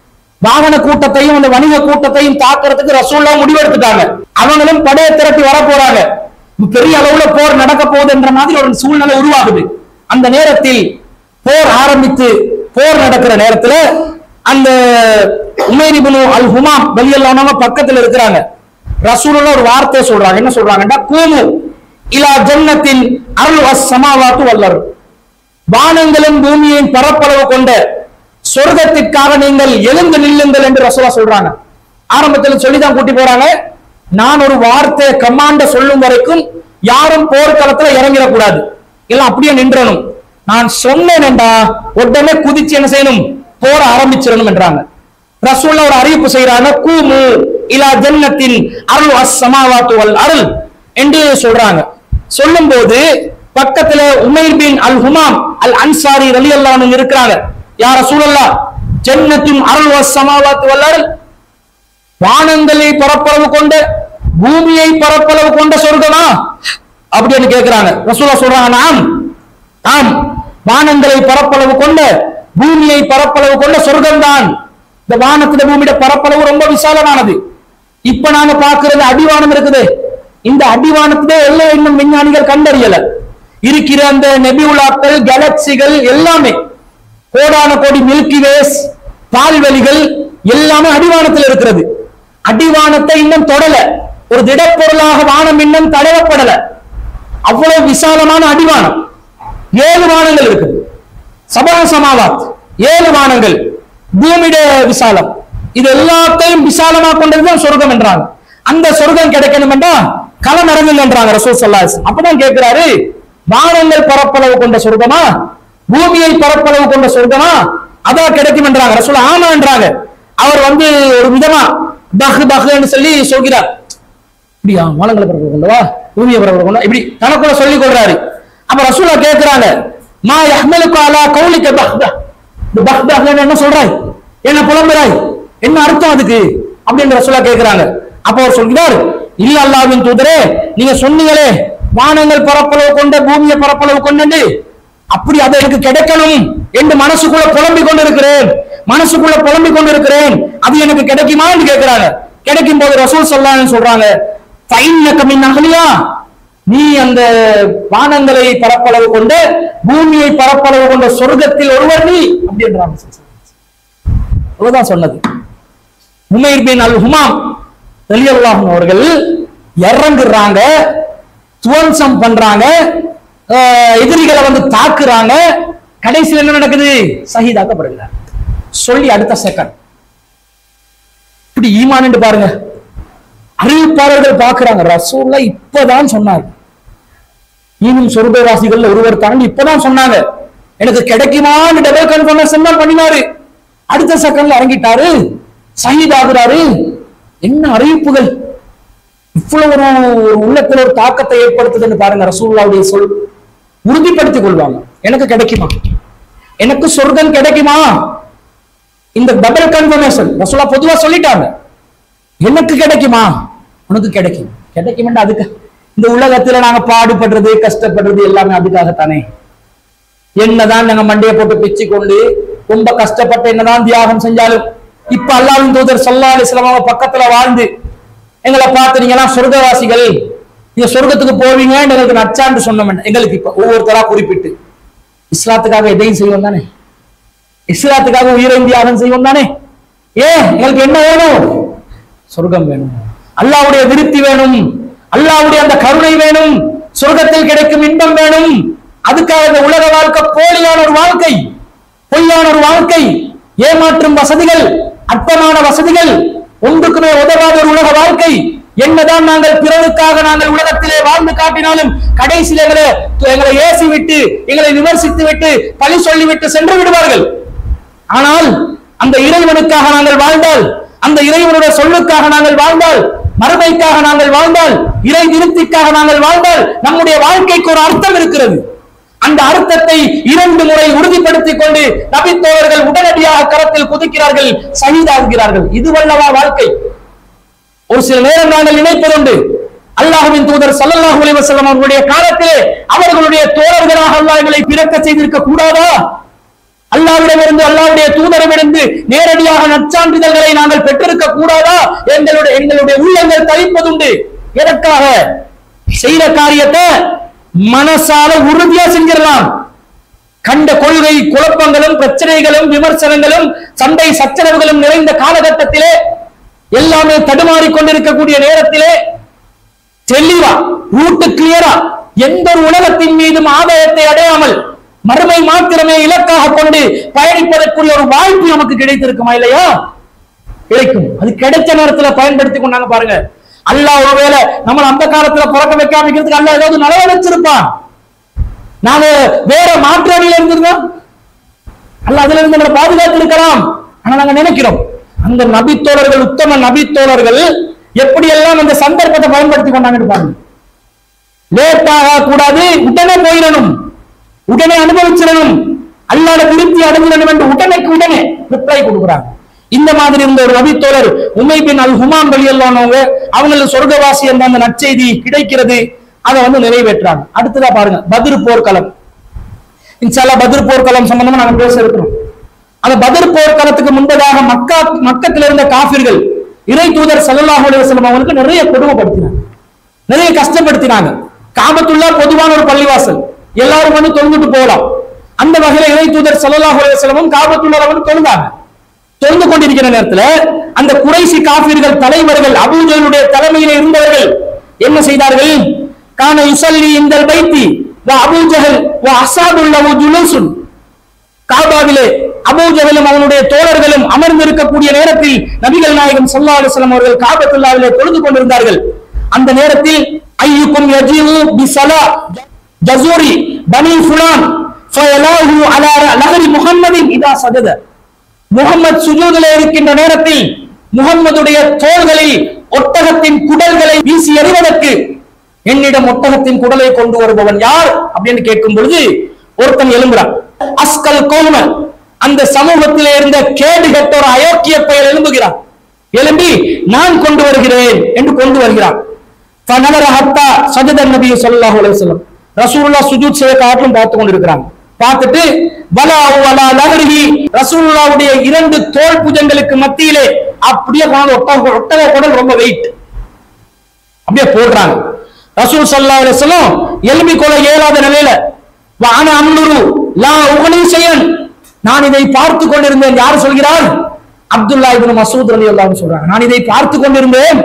வாகன கூட்டத்தையும் அந்த வணிக கூட்டத்தையும் தாக்குறதுக்கு ரசூல்லா முடிவெடுத்துட்டாங்க அவங்களும் படையை திரட்டி வர போறாங்க பெரிய அளவுல போர் நடக்க போகுது என்ற மாதிரி ஒரு சூழ்நிலை உருவாகுது அந்த நேரத்தில் போர் ஆரம்பித்து போர் நடக்கிற நேரத்துல அந்த உமைர் இப்னு அல் ஹுமாம் வெளியல்லானவங்க பக்கத்துல இருக்கிறாங்க ரசூலுல்லாஹ் ஒரு வார்த்தை சொல்றாங்க என்ன சொல்றாங்கன்னா கூமு இலா ஜன்னத்தின் அருள் அஸ் சமாவாத்து வல்லர் வானங்களும் பூமியின் பரப்பளவு கொண்ட சொர்க்கத்திற்காக நீங்கள் எழுந்து நில்லுங்கள் என்று ரசூலா சொல்றாங்க ஆரம்பத்தில் சொல்லிதான் கூட்டி போறாங்க நான் ஒரு வார்த்தை கமாண்ட சொல்லும் வரைக்கும் யாரும் போர்க்களத்துல இறங்கிடக்கூடாது இல்ல அப்படியே நின்றணும் நான் சொன்னேன் என்றா உடனே குதிச்சு என்ன செய்யணும் போர ஆரம்பிச்சிடணும் என்றாங்க ரசூல்லா ஒரு அறிவிப்பு செய்யறாங்க கூமு இலா ஜன்னத்தின் அருள் அஸ் சமாவாத்து வல் அருள் என்று சொல்றாங்க சொல்லும்போது பக்கத்துல உமைர் பின் அல் ஹுமாம் அல் அன்சாரி ரலி அல்லாஹ் இருக்கிறாங்க யார் ரசூலல்லா ஜன்னத்தின் அருள் அஸ் சமாவாத்து வல் அருள் வானங்களை பரப்பளவு கொண்ட பூமியை பரப்பளவு கொண்ட சொர்க்கமா அப்படின்னு கேக்குறாங்க ரசூலா சொல்றாங்க நாம் ஆம் வானங்களை பரப்பளவு கொண்ட பூமியை பரப்பளவு கொண்ட சொர்க்கம்தான் இந்த வானத்துல பூமியோட பரப்பளவு ரொம்ப விசாலமானது இப்ப நாங்க பாக்குறது அடிவானம் இருக்குது இந்த அடிவானத்திலே எல்லாம் இன்னும் விஞ்ஞானிகள் கண்டறியல இருக்கிற அந்த நெபியுலாக்கள் கேலக்சிகள் எல்லாமே கோடான கோடி மில்கி வேஸ் பால்வெளிகள் எல்லாமே அடிவானத்தில் இருக்கிறது அடிவானத்தை இன்னும் தொடல ஒரு திடப்பொருளாக வானம் இன்னும் தடவப்படல அவ்வளவு விசாலமான அடிவானம் ஏழு வானங்கள் இருக்குது சபா சமாவாத் ஏழு வானங்கள் பூமியிட விசாலம் இது எல்லாத்தையும் விசாலமா கொண்டதுதான் சொர்க்கம் என்றாங்க அந்த சொர்க்கம் கிடைக்கணும் என்றா களம் இறங்குங்க என்றாங்க ரசூல் சல்லாஸ் அப்பதான் கேட்கிறாரு வானங்கள் பரப்பளவு கொண்ட சொர்க்கமா பூமியை பரப்பளவு கொண்ட சொர்க்கமா அதான் கிடைக்கும் என்றாங்க ரசூல் ஆமா என்றாங்க அவர் வந்து ஒரு விதமா பஹ் பஹ்ன்னு சொல்லி சொல்கிறார் இப்படியா வானங்களை பரப்பளவு கொண்டவா பூமியை பரப்பளவு கொண்டா இப்படி தனக்குள்ள சொல்லிக் கொள்றாரு அப்ப ரசூலா கேட்கிறாங்க மா யஹ்மலுக்கு அலா கௌலிக்க பஹ்தா இந்த பஹ்தாஹ்ல என்ன சொல்றாய் என்ன புலம்புறாய் என்ன அர்த்தம் அதுக்கு அப்படின்னு ரசூலா கேட்கிறாங்க அப்ப அவர் சொல்கிறார் இல்ல அல்லாவின் தூதரே நீங்க சொன்னீங்களே வானங்கள் பரப்பளவு கொண்ட பூமியை பரப்பளவு கொண்டு அப்படி அது எனக்கு கிடைக்கணும் என்று மனசுக்குள்ள புலம்பிக் கொண்டிருக்கிறேன் மனசுக்குள்ள புலம்பிக் கொண்டிருக்கிறேன் அது எனக்கு கிடைக்குமான்னு கேட்கிறாங்க கிடைக்கும் போது ரசூல் சொல்லான்னு சொல்றாங்க ஃபைன்னக மின் அஹ்லியா நீ அந்த வானங்களை பரப்பளவு கொண்ட பூமியை பரப்பளவு கொண்ட சொர்க்கத்தில் ஒருவர் நீ அப்படின்றாங்க அவ்வளவுதான் சொன்னது உமைர் பின் அல் ஹுமாம் ரலியல்லாஹு அவர்கள் இறங்குறாங்க துவம்சம் பண்றாங்க அஹ், எதிரிகளை வந்து தாக்குறாங்க கடைசியில் என்ன நடக்குது சகிதாக்கப்படுகிறார் சொல்லி அடுத்த செகண்ட் இப்படி ஈமான் பாருங்க அறிவிப்பாளர்கள் பார்க்கிறாங்க ரசூல்லா இப்பதான் சொன்னார் இன்னும் சொர்க்கவாசிகள் ஒருவர் தாண்டி இப்பதான் சொன்னாங்க எனக்கு கிடைக்குமான்னு டபுள் கன்ஃபர்மேஷன் தான் பண்ணினாரு அடுத்த செகண்ட்ல இறங்கிட்டாரு சயீத் ஆகுறாரு என்ன அறிவிப்புகள் இவ்வளவு ஒரு ஒரு உள்ளத்துல ஒரு தாக்கத்தை ஏற்படுத்துதுன்னு பாருங்க ரசூல்லாவுடைய சொல் உறுதிப்படுத்திக் கொள்வாங்க எனக்கு கிடைக்குமா எனக்கு சொர்க்கம் கிடைக்குமா இந்த டபுள் கன்ஃபர்மேஷன் ரசூலா பொதுவா சொல்லிட்டாங்க எனக்கு கிடைக்குமா உனக்கு கிடைக்கும் கிடைக்கும் அதுக்கு இந்த உலகத்துல நாங்க பாடுபடுறது கஷ்டப்படுறது எல்லாமே அதுக்காகத்தானே என்னதான் நாங்க மண்டையை போட்டு பிச்சு கொண்டு ரொம்ப கஷ்டப்பட்டு என்னதான் தியாகம் செஞ்சாலும் இப்ப அல்லாவின் தூதர் சல்லா அலிஸ்லாம் அவங்க பக்கத்துல வாழ்ந்து எங்களை பார்த்து நீங்க எல்லாம் சொர்க்கவாசிகள் நீங்க சொர்க்கத்துக்கு போவீங்க எங்களுக்கு நச்சான்னு சொன்னோம் எங்களுக்கு இப்ப ஒவ்வொருத்தரா குறிப்பிட்டு இஸ்லாத்துக்காக எதையும் செய்வோம் தானே இஸ்லாத்துக்காக உயிரை தியாகம் செய்வோம் தானே ஏன் எங்களுக்கு என்ன வேணும் சொர்க்கம் வேணும் அல்லாவுடைய விருத்தி வேணும் அல்லாவுடைய அந்த கருணை வேணும் சொர்க்கத்தில் கிடைக்கும் இன்பம் வேணும் அதுக்காக இந்த உலக வாழ்க்கை போலியான ஒரு வாழ்க்கை பொய்யான ஒரு வாழ்க்கை ஏமாற்றும் வசதிகள் அற்பமான வசதிகள் ஒன்றுக்குமே உதவாத ஒரு உலக வாழ்க்கை என்னதான் நாங்கள் பிறருக்காக நாங்கள் உலகத்திலே வாழ்ந்து காட்டினாலும் கடைசியில் எங்களை எங்களை ஏசி விட்டு எங்களை விமர்சித்து விட்டு பழி சொல்லிவிட்டு சென்று விடுவார்கள் ஆனால் அந்த இறைவனுக்காக நாங்கள் வாழ்ந்தால் அந்த இறைவனுடைய சொல்லுக்காக நாங்கள் வாழ்ந்தால் மறுமைக்காக நாங்கள் வாழ்ந்தால் இறை திருப்திக்காக நாங்கள் வாழ்ந்தால் நம்முடைய வாழ்க்கைக்கு ஒரு அர்த்தம் இருக்கிறது அந்த அர்த்தத்தை இரண்டு முறை உறுதிப்படுத்திக் கொண்டு நபித்தோழர்கள் உடனடியாக கரத்தில் குதிக்கிறார்கள் சகிதாகிறார்கள் இதுவல்லவா வாழ்க்கை ஒரு சில நேரம் நாங்கள் நினைப்பதுண்டு அல்லாஹ்வின் தூதர் ஸல்லல்லாஹு அலைஹி வஸல்லம் அவர்களுடைய காலத்திலே அவர்களுடைய தோழர்களாக அல்லாஹ் எங்களை பிறக்க செய்திருக்க கூடாதா அல்லாவிடமிருந்து அல்லாவுடைய தூதரமிருந்து நேரடியாக நற்சான்றிதழ்களை நாங்கள் பெற்றிருக்க கூடாதா எங்களுடைய எங்களுடைய உள்ளங்கள் தவிப்பதுண்டு எதற்காக செய்த காரியத்தை மனசால உறுதியா செஞ்சிடலாம் கண்ட கொள்கை குழப்பங்களும் பிரச்சனைகளும் விமர்சனங்களும் சண்டை சச்சரவுகளும் நிறைந்த காலகட்டத்திலே எல்லாமே தடுமாறிக் கொண்டிருக்கக்கூடிய நேரத்திலே தெளிவா ரூட்டு கிளியரா எந்த ஒரு உலகத்தின் மீதும் ஆதாயத்தை அடையாமல் மறுமை மாத்திரமே இலக்காக கொண்டு பயணிப்பதற்குரிய ஒரு வாய்ப்பு நமக்கு கிடைத்திருக்குமா இல்லையா கிடைக்கும் அது கிடைச்ச நேரத்துல பயன்படுத்தி கொண்டாங்க பாருங்க அல்லாஹ் ஒருவேளை நம்ம அந்த காலத்துல பிறக்க வைக்காம இருக்கிறதுக்கு அல்லாஹ் ஏதாவது நலவை வச்சிருப்பான் நாம வேற மாற்று அணியில இருந்திருந்தோம் அல்ல அதுல இருந்து நம்மளை பாதுகாத்து இருக்கலாம் ஆனா நாங்க நினைக்கிறோம் அந்த நபித்தோழர்கள் உத்தம நபித்தோழர்கள் எப்படியெல்லாம் அந்த சந்தர்ப்பத்தை பயன்படுத்தி கொண்டாங்கன்னு பாருங்க லேட் ஆக கூடாது உடனே போயிடணும் உடனே அனுபவிச்சிடணும் அல்லாட திருப்தி அடைஞ்சிடணும் என்று உடனேக்கு உடனே ரிப்ளை கொடுக்குறாங்க இந்த மாதிரி இருந்த ஒரு நபித்தோழர் உமை பின் அல் ஹுமான் வழி எல்லானவங்க அவங்களுக்கு சொர்க்கவாசி என்ற அந்த நற்செய்தி கிடைக்கிறது அதை வந்து நிறைவேற்றாங்க அடுத்ததா பாருங்க பதிர் போர்க்களம் இன்ஷால்லா பதிர் போர்க்களம் சம்பந்தமா நாங்க பேச இருக்கிறோம் அந்த பதிர் போர்க்களத்துக்கு முன்பதாக மக்கா மக்கத்துல இருந்த காபிர்கள் இறை தூதர் ஸல்லல்லாஹு அலைஹி வஸல்லம் அவங்களுக்கு நிறைய கொடுமைப்படுத்தினாங்க நிறைய கஷ்டப்படுத்தினாங்க காபத்துல்லா பொதுவான ஒரு பள்ளிவாசல் எல்லாரும் வந்து தொழுந்துட்டு போகலாம் அந்த வகையில இறை தூதர் ஸல்லல்லாஹு அலைஹி வஸல்லம் காபத்துல்லா வந்து தொழுந்தாங்க தொழுந்து கொண்டிருக்கிற நேரத்துல அந்த குறைசி காபிர்கள் தலைவர்கள் அபூஜலுடைய தலைமையில இருந்தவர்கள் என்ன செய்தார்கள் கான யுசல்லி இந்த பைத்தி வ அபூஜஹல் வ அசாதுல்லஹு ஜுலூசுன் காபாவிலே அபூஜஹலும் அவனுடைய தோழர்களும் அமர்ந்திருக்கக்கூடிய நேரத்தில் நபிகள் நாயகம் ஸல்லல்லாஹு அலைஹி வஸல்லம் அவர்கள் காபத்துல்லாவிலே தொழுது கொண்டிருந்தார்கள் அந்த நேரத்தில் ஐயுக்கும் யஜீவு பிஸலா ஜசூரி பனி ஃபுலான் ஃபயலாஹு அலா லஹரி முஹம்மதின் இதா சஜத முகம்மது சுஜூதிலே இருக்கின்ற நேரத்தில் முகம்மதுடைய தோள்களில் ஒட்டகத்தின் குடல்களை வீசி எறிவதற்கு என்னிடம் ஒட்டகத்தின் குடலை கொண்டு வருபவன் யார் அப்படின்னு கேட்கும் பொழுது ஒருத்தன் எழும்புறான் அஸ்கல் கோம அந்த சமூகத்திலே இருந்த கேடு கெட்ட ஒரு அயோக்கிய பெயர் எழும்புகிறான் எழும்பி நான் கொண்டு வருகிறேன் என்று கொண்டு வருகிறான் ஃபனவர ஹத்தா சஜதன் நபி ஸல்லல்லாஹு அலைஹி வஸல்லம் ரசூலுல்லாஹ் சுஜூத் செய்ய காட்டும் பார்த்து கொண்டிருக்கிறாங்க பார்த்துட்டு வலா வலா லஹரிஹி ரசூலுல்லாஹ்வுடைய இரண்டு தோள் புஜங்களுக்கு மத்தியிலே அப்படியே கொண்டு ஒட்டக ஒட்டக குடல் ரொம்ப வெயிட் அப்படியே போடுறாங்க ரசூல் ஸல்லல்லாஹு அலைஹி வஸல்லம் எலும்பி கொள்ள இயலாத நிலையில வான அம்னுரு லா உகனி செய்யன் நான் இதை பார்த்து கொண்டிருந்தேன் யார் சொல்கிறார் அப்துல்லா இப்னு மசூத் ரலியல்லாஹு சொல்றாங்க நான் இதை பார்த்து கொண்டிருந்தேன்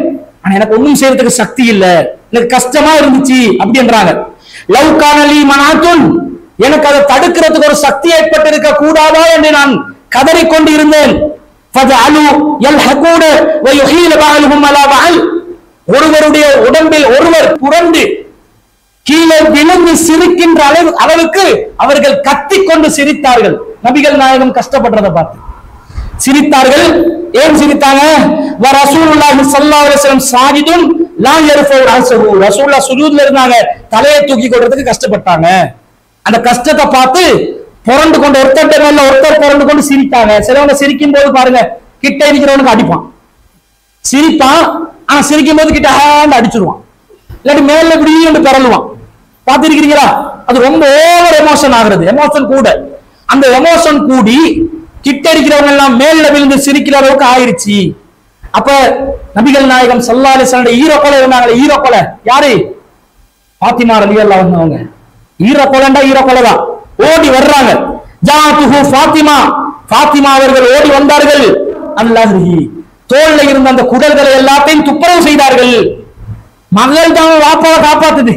ஆனா எனக்கு ஒண்ணும் செய்யறதுக்கு சக்தி இல்ல எனக்கு கஷ்டமா இருந்துச்சு அப்படின்றாங்க லவ் காணலி மனாத்துன் எனக்கு அதை தடுக்கிறதுக்கு ஒரு சக்தி ஏற்பட்டிருக்க கூடாதா என்று நான் கதறிக்கொண்டு இருந்தேன் فَجَعَلُوا يَلْحَقُونَ وَيُحِيلُ بَعْضُهُمْ عَلَى بَعْضٍ ஒருவருடைய உடம்பில் ஒருவர் புரண்டு கீழே விழுந்து சிரிக்கின்ற அளவு அளவுக்கு அவர்கள் கத்திக்கொண்டு சிரித்தார்கள் நபிகள் நாயகம் கஷ்டப்படுறதை பார்த்து சிரித்தார்கள் ஏன் சிரித்தாங்க வ ரசூலுல்லாஹி ஸல்லல்லாஹு அலைஹி வஸல்லம் சாஜிதுன் லா யர்ஃபு ரஸஹு ரசூலுல்லாஹ் சுஜூத்ல இருந்தாங்க தலையை தூக்கி கொள்றதுக்கு கஷ்டப்பட்டாங்க அந்த கஷ்டத்தை பார்த்து புரண்டு கொண்டு ஒருத்தர் மேல ஒருத்தர் புரண்டு கொண்டு சிரித்தாங்க சிலவங்க சிரிக்கும் போது பாருங்க கிட்ட இருக்கிறவனுக்கு அடிப்பான் சிரிப்பான் ஆனா சிரிக்கும் போது கிட்ட ஹேண்ட் அடிச்சிருவான் இல்லாட்டி மேல இப்படி என்று பிறலுவான் பார்த்திருக்கிறீங்களா அது ரொம்ப ஓவர் எமோஷன் ஆகுறது எமோஷன் கூட அந்த எமோஷன் கூடி கிட்ட இருக்கிறவங்க எல்லாம் மேல விழுந்து சிரிக்கிற அளவுக்கு ஆயிருச்சு அப்ப நபிகள் நாயகம் சல்லா அலிஸ்லாண்ட ஈரக்கொலை இருந்தாங்களே ஈரக்கொலை யாரு பாத்திமா ரலி அல்லா வந்தவங்க ஈரக்கொலைண்டா ஈரக்கொலை தான் ஓடி வர்றாங்க ஜாத்துஹு ஃபாத்திமா ஃபாத்திமா அவர்கள் ஓடி வந்தார்கள் அல்லாஹ்ஹி தோல்ல இருந்த அந்த குடல்களை எல்லாத்தையும் துப்புரவு செய்தார்கள் மகள் தான் வாப்பாவை காப்பாத்துது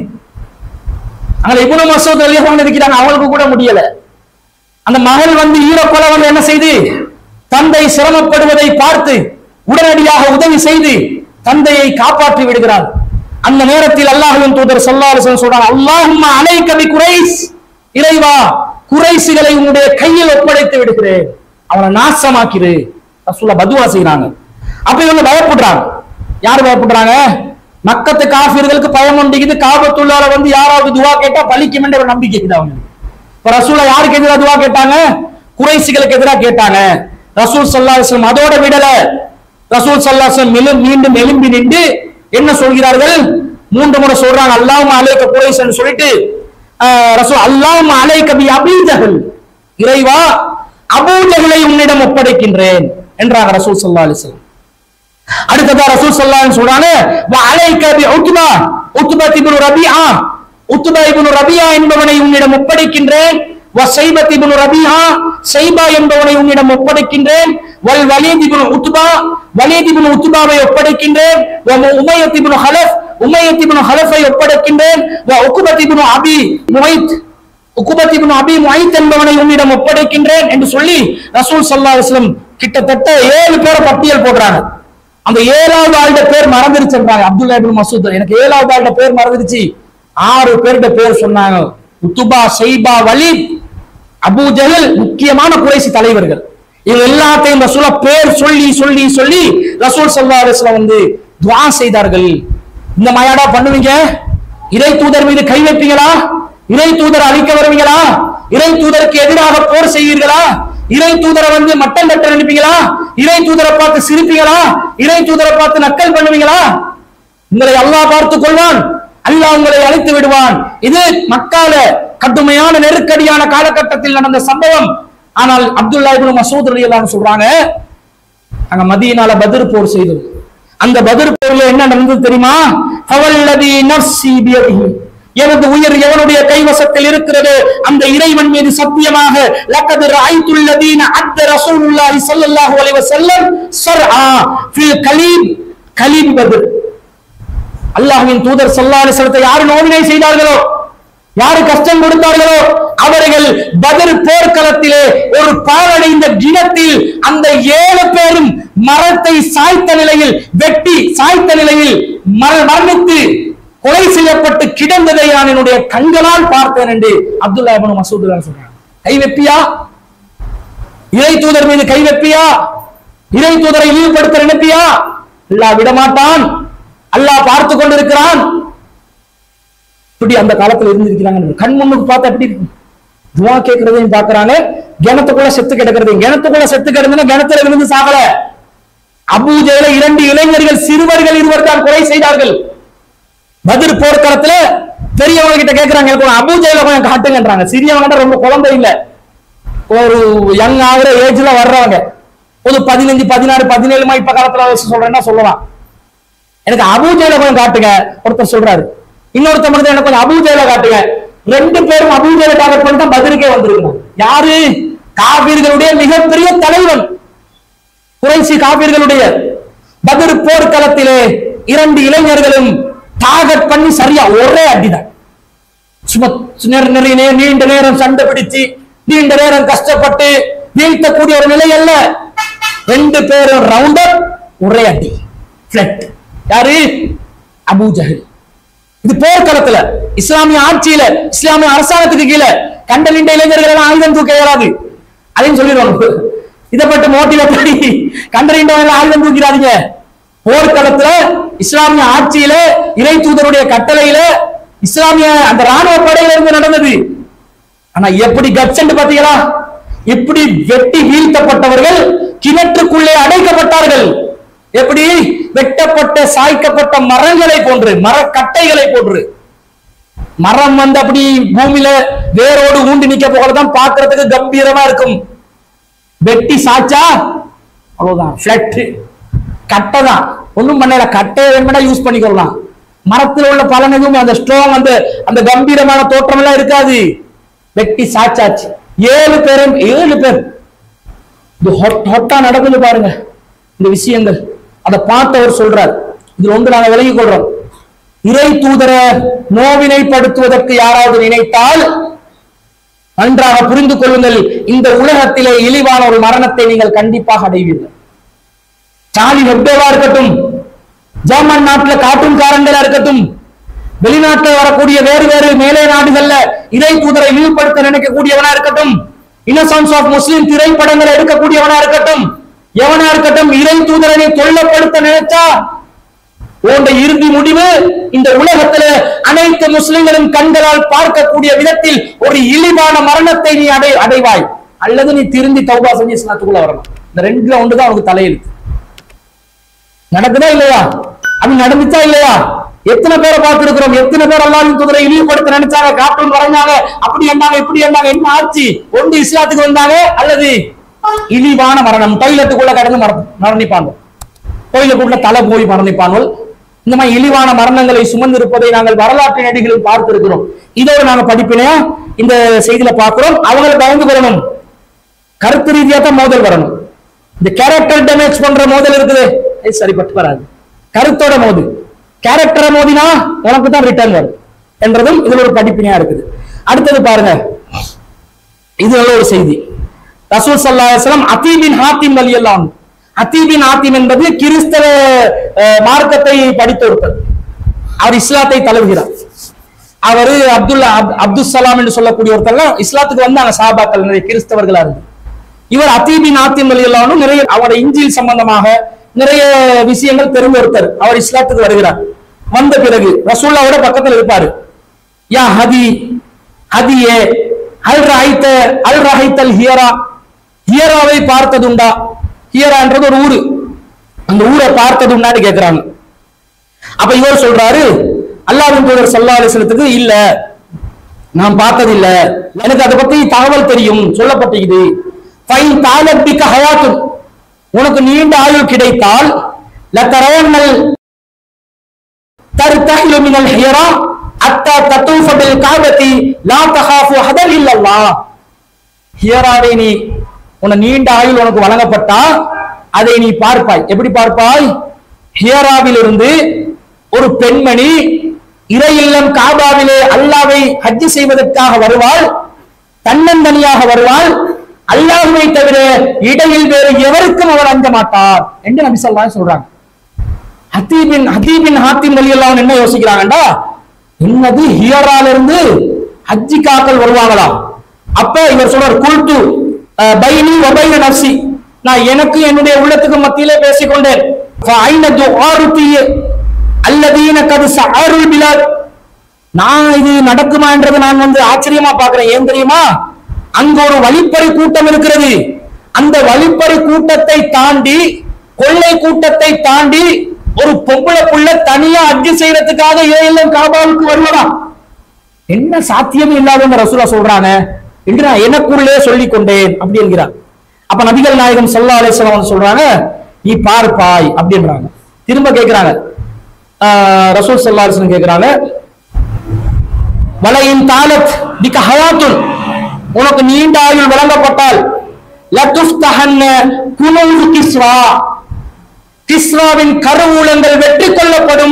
அங்க இபுனு மசூத் ரலியல்லாஹு இருக்கிறாங்க அவங்களுக்கு கூட முடியல அந்த மகள் வந்து ஈரக்கொலை வந்து என்ன செய்து தந்தை சிரமப்படுவதை பார்த்து உடனடியாக உதவி செய்து தந்தையை காப்பாற்றி விடுகிறார் அந்த நேரத்தில் அல்லாஹ்வின் தூதர் ஸல்லல்லாஹு அலைஹி வஸல்லம் சொல்றாங்க அல்லாஹும்ம அலைக பி குரைஸ் இறைவா குறைசிகளை உன்னுடைய கையில் ஒப்படைத்து விடுகிறேன் அவனை நாசமாக்கிரு ரசூலுல்லாஹ் பதுவா செய்றாங்க அப்ப இவங்க பயப்படுறாங்க யார் பயப்படுறாங்க மக்கத்து காஃபிர்களுக்கு பயம் உண்டிக்குது காபத்துள்ளால வந்து யாராவது துவா கேட்டா பலிக்கும் என்ற ஒரு நம்பிக்கை இருக்குது அவங்களுக்கு இப்ப ரசூலா யாருக்கு எதிராக துவா கேட்டாங்க குறைசிகளுக்கு எதிராக கேட்டாங்க ரசூல் சல்லா அலிஸ்லாம் அதோட விடல ரசூல் சல்லா அலிஸ்லாம் மீண்டும் எழும்பி நின்று என்ன சொல்கிறார்கள் மூன்று முறை சொல்றாங்க அல்லாஹ் அலைக்க குறைசன்னு சொல்லிட்டு ஆஹ், ரசூல் அல்லாஹ் அலைக்க பி அபீஜகல் இறைவா அபூஜகளை உன்னிடம் ஒப்படைக்கின்றேன் என்றாங்க ரசூல் சல்லா அலிஸ்லாம் அடுத்ததா ரசூல் ஸல்லல்லாஹு அலைஹி சொல்றாங்க வ அலைக பி உத்பா உத்பா இப்னு ரபிஆ உத்பா இப்னு ரபிஆ என்பவனை உன்னிடம் ஒப்படைக்கின்றேன் வ சைபத் இப்னு ரபிஆ சைபா என்பவனை உன்னிடம் ஒப்படைக்கின்றேன் வல் வலீத் இப்னு உத்பா வலீத் இப்னு உத்பாவை ஒப்படைக்கின்றேன் வ உமையத் இப்னு ஹலஃப் உமையத் இப்னு ஹலஃபை ஒப்படைக்கின்றேன் வ உக்பத் இப்னு அபி முவைத் உக்குபத் இப்னு அபி முஐத் என்பவனை உன்னிடம் ஒப்படைக்கின்றேன் என்று சொல்லி ரசூல் ஸல்லல்லாஹு அலைஹி வஸல்லம் கிட்டத்தட்ட ஏழு பேரை பட்டியல் போடுறாங்க அந்த ஏழாவது ஆளுடைய பேர் மறந்துருச்சுன்றாங்க அப்துல்லா இப்னு மசூத் எனக்கு ஏழாவது ஆளுடைய பேர் மறந்துருச்சு ஆறு பேருடைய பேர் சொன்னாங்க Utbah Shaybah Walid Abu Jahl முக்கியமான குறைசி தலைவர்கள் இவங்க எல்லாத்தையும் ரசூல பேர் சொல்லி சொல்லி சொல்லி ரசூல் ஸல்லல்லாஹு அலைஹி வஸல்லம் வந்து துஆ செய்தார்கள் இந்த மயாடா பண்ணுவீங்க இறை தூதர் மீது கை வைப்பீங்களா இறை தூதர் அழிக்க வருவீங்களா இறை தூதருக்கு எதிராக போர் செய்வீர்களா இறை தூதரை வந்து மட்டம் தட்ட நினைப்பீங்களா இறை தூதரை பார்த்து சிரிப்பீங்களா இறை தூதரை பார்த்து நக்கல் பண்ணுவீங்களா உங்களை அல்லாஹ் பார்த்துக் கொள்வான் அல்லாஹ் உங்களை அழித்து விடுவான் இது மக்கால கடுமையான நெருக்கடியான காலகட்டத்தில் நடந்த சம்பவம் ஆனால் அப்துல்லா இப்னு மசூத் ரலியல்லாஹு சொல்றாங்க அங்க மதீனால பத்ர் போர் செய்தோம் அந்த பத்ர் போர்ல என்ன நடந்தது தெரியுமா ஃபவல்லதி நஃப்ஸி பியதிஹி எனது உயிர் எவனுடைய கைவசத்தில் இருக்கிறது அந்த இறைவன் மீது சத்தியமாக லக்கது ரஐத்துல்லதீன அத்த ரசூலுல்லாஹி ஸல்லல்லாஹு அலைஹி வஸல்லம் ஸர்ஆ ஃபில் கலீப் கலீப் பத்ர் அல்லாஹ்வின் தூதர் ஸல்லல்லாஹு அலைஹி வஸல்லத்தை யார் நோவினை செய்தார்களோ யாரு கஷ்டம் கொடுத்தார்களோ அவர்கள் பதர் போர்க்களத்திலே ஒரு பாழடைந்த கிணத்தில் அந்த ஏழு பேரும் மரத்தை சாய்த்த நிலையில் வெட்டி சாய்த்த நிலையில் மர- மரணித்து கொலை செய்யப்பட்டு கிடந்ததை நான் என்னுடைய கண்களால் பார்த்தேன் என்று அப்துல்லா இப்னு மசூத் சொல்றாங்க கை வெப்பியா இறை தூதர் மீது கை வைப்பியா இறை தூதரை இழிவுபடுத்த நினைப்பியா அல்லாஹ் விடமாட்டான் அல்லாஹ் பார்த்து கொண்டிருக்கிறான் இப்படி அந்த காலத்துல இருந்திருக்கிறாங்க கண் முன்னுக்கு பார்த்தா எப்படி இருக்கும் துவா கேட்கறதையும் பாக்குறாங்க கிணத்துக்குள்ள செத்து கிடக்கிறதையும் கிணத்துக்குள்ள செத்து கிடந்துன்னா கிணத்துல இருந்து சாகல அபூஜையில இரண்டு இளைஞர்கள் சிறுவர்கள் இருவர் தான் கொலை செய்தார்கள் பதிர் போர்க்களத்துல பெரியவங்க கிட்ட கேக்குறாங்க எனக்கு ஒரு அபூஜையில கொஞ்சம் காட்டுங்கன்றாங்க சிறியவங்க ரொம்ப குழந்தை இல்ல ஒரு யங் ஆகுற ஏஜ்ல வர்றவங்க ஒரு பதினஞ்சு பதினாறு பதினேழு மா இப்ப காலத்துல வயசு சொல்றேன்னா சொல்லலாம் எனக்கு அபூஜையில கொஞ்சம் காட்டுங்க ஒருத்தர் சொல்றாரு இன்னொருத்தர் மட்டும் எனக்கு கொஞ்சம் அபூஜையில காட்டுங்க ரெண்டு பேரும் அபூஜையில டார்கெட் பண்ணி தான் பதிலுக்கே வந்திருக்கணும் யாரு காபீர்களுடைய மிகப்பெரிய தலைவன் குறைசி காபீர்களுடைய பத்ர் போர்க்களத்திலே இரண்டு இளைஞர்களும் டார்கெட் பண்ணி சரியா ஒரே அடிதான் சும்மா நிறைய நிறைய நே- நீண்ட நேரம் சண்டை பிடிச்சு நீண்ட நேரம் கஷ்டப்பட்டு வீழ்த்தக்கூடிய ஒரு நிலை அல்ல ரெண்டு பேரும் ரவுண்டர் ஒரே அடி பிளட் யாரு அபூ ஜஹல் இது போர்க்களத்துல இஸ்லாமிய ஆட்சியில இஸ்லாமிய அரசாங்கத்துக்கு கீழே கண்டலிண்ட இளைஞர்கள் எல்லாம் ஆயுதம் தூக்க இயலாது அதையும் சொல்லிடுவாங்க இதை பட்டு மோட்டிவேட் பண்ணி கண்டறிந்தவங்க ஆயுதம் தூக்கிறாதீங்க போர்க்களத்துல இஸ்லாமிய ஆட்சியில இறை தூதருடைய கட்டளையில இஸ்லாமிய அந்த ராணுவ படையில இருந்து நடந்தது ஆனா எப்படி கட்சண்டு பாத்தீங்களா இப்படி வெட்டி வீழ்த்தப்பட்டவர்கள் கிணற்றுக்குள்ளே அடைக்கப்பட்டார்கள் எப்படி வெட்டப்பட்ட சாய்க்கப்பட்ட மரங்களை போன்று மரக்கட்டைகளை போன்று மரம் வந்து அப்படி பூமியில வேரோடு ஊண்டி நிக்க போகலதான் பார்க்கிறதுக்கு கம்பீரமா இருக்கும் வெட்டி சாச்சா அவ்வளவுதான் பிளட் கட்டை தான் ஒண்ணும் பண்ணல கட்டையை வேணும்னா யூஸ் பண்ணிக்கொள்ளலாம் மரத்துல உள்ள பலன் எதுவும் அந்த ஸ்ட்ராங் அந்த அந்த கம்பீரமான தோற்றம் எல்லாம் இருக்காது வெட்டி சாச்சாச்சு ஏழு பேரும் ஏழு பேர் இது ஹொட் ஹொட்டா நடக்குது பாருங்க இந்த விஷயங்கள் அதை பார்த்தவர் சொல்றார் இதுல ஒன்று நாங்க விலகிக் கொள்றோம் இறை தூதர நோவினைப்படுத்துவதற்கு யாராவது நினைத்தால் நன்றாக புரிந்து கொள்ளுங்கள் இந்த உலகத்திலே இழிவான ஒரு மரணத்தை நீங்கள் கண்டிப்பாக அடைவீர்கள் சாலி ஹெப்டோவா இருக்கட்டும் ஜெர்மன் நாட்டுல கார்ட்டூன்காரங்களா இருக்கட்டும் வெளிநாட்டுல வரக்கூடிய வேறு வேறு மேலே நாடுகள்ல இறை தூதரை இழிவுபடுத்த நினைக்கக்கூடியவனா இருக்கட்டும் இன்னசென்ஸ் ஆஃப் முஸ்லிம் திரைப்படங்களை எடுக்கக்கூடியவனா இருக்கட்டும் எவனா இருக்கட்டும் இறை தூதரனை தொல்லப்படுத்த நினைச்சா உன்னுடைய இறுதி முடிவு இந்த உலகத்துல அனைத்து முஸ்லிம்களும் கண்களால் பார்க்கக்கூடிய விதத்தில் ஒரு இழிவான மரணத்தை நீ அடை அடைவாய் அல்லது நீ திருந்தி தௌபா செஞ்சு இஸ்லாத்துக்குள்ள வரணும் இந்த ரெண்டுல ஒன்றுதான் அவனுக்கு தலையெழுத்து நடக்குதா இல்லையா அது நடந்துச்சா இல்லையா எத்தனை பேரை பார்த்திருக்கிறோம் எத்தனை பேர் அல்லாஹ்வின் தூதரை இழிவுபடுத்த நினைச்சாங்க கார்ட்டூன் வரைஞ்சாங்க அப்படி என்னாங்க இப்படி என்னாங்க என்ன ஆச்சு ஒன்று இஸ்லாத்துக்கு வந்தாங்க அல்லது இழிவான மரணம் டாய்லெட்டுக்குள்ள கடந்து மரணம் மரணிப்பாங்க கோயிலுக்குள்ள தலை போய் மரணிப்பார்கள் இந்த மாதிரி இழிவான மரணங்களை சுமந்திருப்பதை நாங்கள் வரலாற்று நடிகளில் பார்த்திருக்கிறோம் இதோடு நாங்க படிப்பினையா இந்த செய்தியில பார்க்கிறோம் அவங்களை பயந்து கொள்ளணும் கருத்து ரீதியா தான் மோதல் வரணும் இந்த கேரக்டர் டேமேஜ் பண்ற மோதல் இருக்குது இது சரிப்பட்டு வராது கருத்தோட மோது கேரக்டரை மோதினா உனக்கு தான் ரிட்டர்ன் வரும் என்றதும் இதுல ஒரு படிப்பினையா இருக்குது அடுத்தது பாருங்க இது நல்ல ஒரு செய்தி ரசூல் ஸல்லல்லாஹு அலைஹி வஸல்லம் அதீபின் ஹாத்திம் ரலியல்லாஹு அன்ஹு அதீபின் ஹாத்திம் என்பது கிறிஸ்தவ அஹ், மார்க்கத்தை படித்த ஒருத்தர் அவர் இஸ்லாத்தை தழுவுகிறார் அவரு அப்துல்லா அப்- அப்துல் சலாம் என்று சொல்லக்கூடிய ஒருத்தர் இஸ்லாத்துக்கு வந்தாங்க சாபாக்கள் நிறைய கிறிஸ்தவர்களா இருந்து இவர் அதீபின் ஆத்திம் ரலியல்லாஹு அன்ஹு நிறைய அவரோட இஞ்சில் சம்பந்தமாக நிறைய விஷயங்கள் தெரிந்த ஒருத்தர் அவர் இஸ்லாத்துக்கு வருகிறார் வந்த பிறகு ரசூல்லாவோட பக்கத்துல இருப்பாரு யா ஹதி ஹதியே அல் ரஹைத்த அல் ரஹைத்தல் ஹியரா ஹியராவை பார்த்ததுண்டா ஹியரான்றது ஒரு ஊரு அந்த ஊரை பார்த்ததுண்டான்னு கேக்குறாங்க அப்ப இவர் சொல்றாரு அல்லாஹ்வின் தூதர் ஸல்லல்லாஹு அலைஹி வஸல்லத்துக்கு இல்ல நான் பார்த்தது இல்ல எனக்கு அதை பத்தி தகவல் தெரியும் சொல்லப்பட்டிருக்குது ஃபைன் தாலபிக்க ஹயாத்துன் உனக்கு நீண்ட ஆயுள் கிடைத்தால் லத்தரவன்னல் ترتحل من الحيرة حتى تطوف بالكعبة لا تخاف أحدا إلا الله ஹியராவை நீ உன நீண்ட ஆயுள் உனக்கு வழங்கப்பட்டா அதை நீ பார்ப்பாய் எப்படி பார்ப்பாய் ஹியராவிலிருந்து ஒரு பெண்மணி இறை இல்லம் காபாவிலே அல்லாவை ஹஜ்ஜு செய்வதற்காக வருவாள் தன்னந்தனியாக வருவாள் அல்லாஹ்வை தவிர இடையில் வேறு எவருக்கும் அவர் அஞ்ச மாட்டார் என்று நபி ஸல்லல்லாஹு அலைஹி வஸல்லம் சொல்றாங்க ஹத்தீபின் ஹத்தீபின் ஹாத்திம் வழி எல்லாம் என்ன யோசிக்கிறாங்கடா என்னது ஹியரால இருந்து ஹஜ்ஜி காக்கள் வருவாங்களா அப்ப இவர் சொல்றார் குல்து அஹ், பைனி வபைன நஃப்சி நான் எனக்கு என்னுடைய உள்ளத்துக்கு மத்தியிலே பேசிக்கொண்டேன் ஃபஐன துஆருத்தி அல்லதீன கது சஅருல் பிலாத் நான் இது நடக்குமான்றது நான் வந்து ஆச்சரியமா பார்க்கிறேன் ஏன் தெரியுமா அங்க ஒரு வழிப்பறி கூட்டம் இருக்கிறது அந்த வழிப்பறி கூட்டத்தை தாண்டி கொள்ளை கூட்டத்தை தாண்டி ஒரு பொம்பளை புள்ள தனியா அஜி செய்யறதுக்காக ஏஎல்எம் காபாவுக்கு வருவதா என்ன சாத்தியம் இல்லாதவங்க ரசூலா சொல்றாங்க என்று நான் எனக்குள்ளே சொல்லிக் கொண்டேன் அப்படி என்கிறார் அப்ப நபிகள் நாயகம் ஸல்லல்லாஹு அலைஹி வஸல்லம் வந்து சொல்றாங்க நீ பார்ப்பாய் அப்படின்றாங்க திரும்ப கேக்குறாங்க ஆஹ் ரசூல் ஸல்லல்லாஹு அலைஹி வஸல்லம் கேக்குறாங்க வலையின் தாலத் பிக ஹயாத்துன் உனக்கு நீண்ட ஆயுள் வழங்கப்பட்டால் லத்துஃப்தஹன்ன குனூது கிஸ்வா கிஸ்ராவின் கருவூலங்கள் வெற்றி கொள்ளப்படும்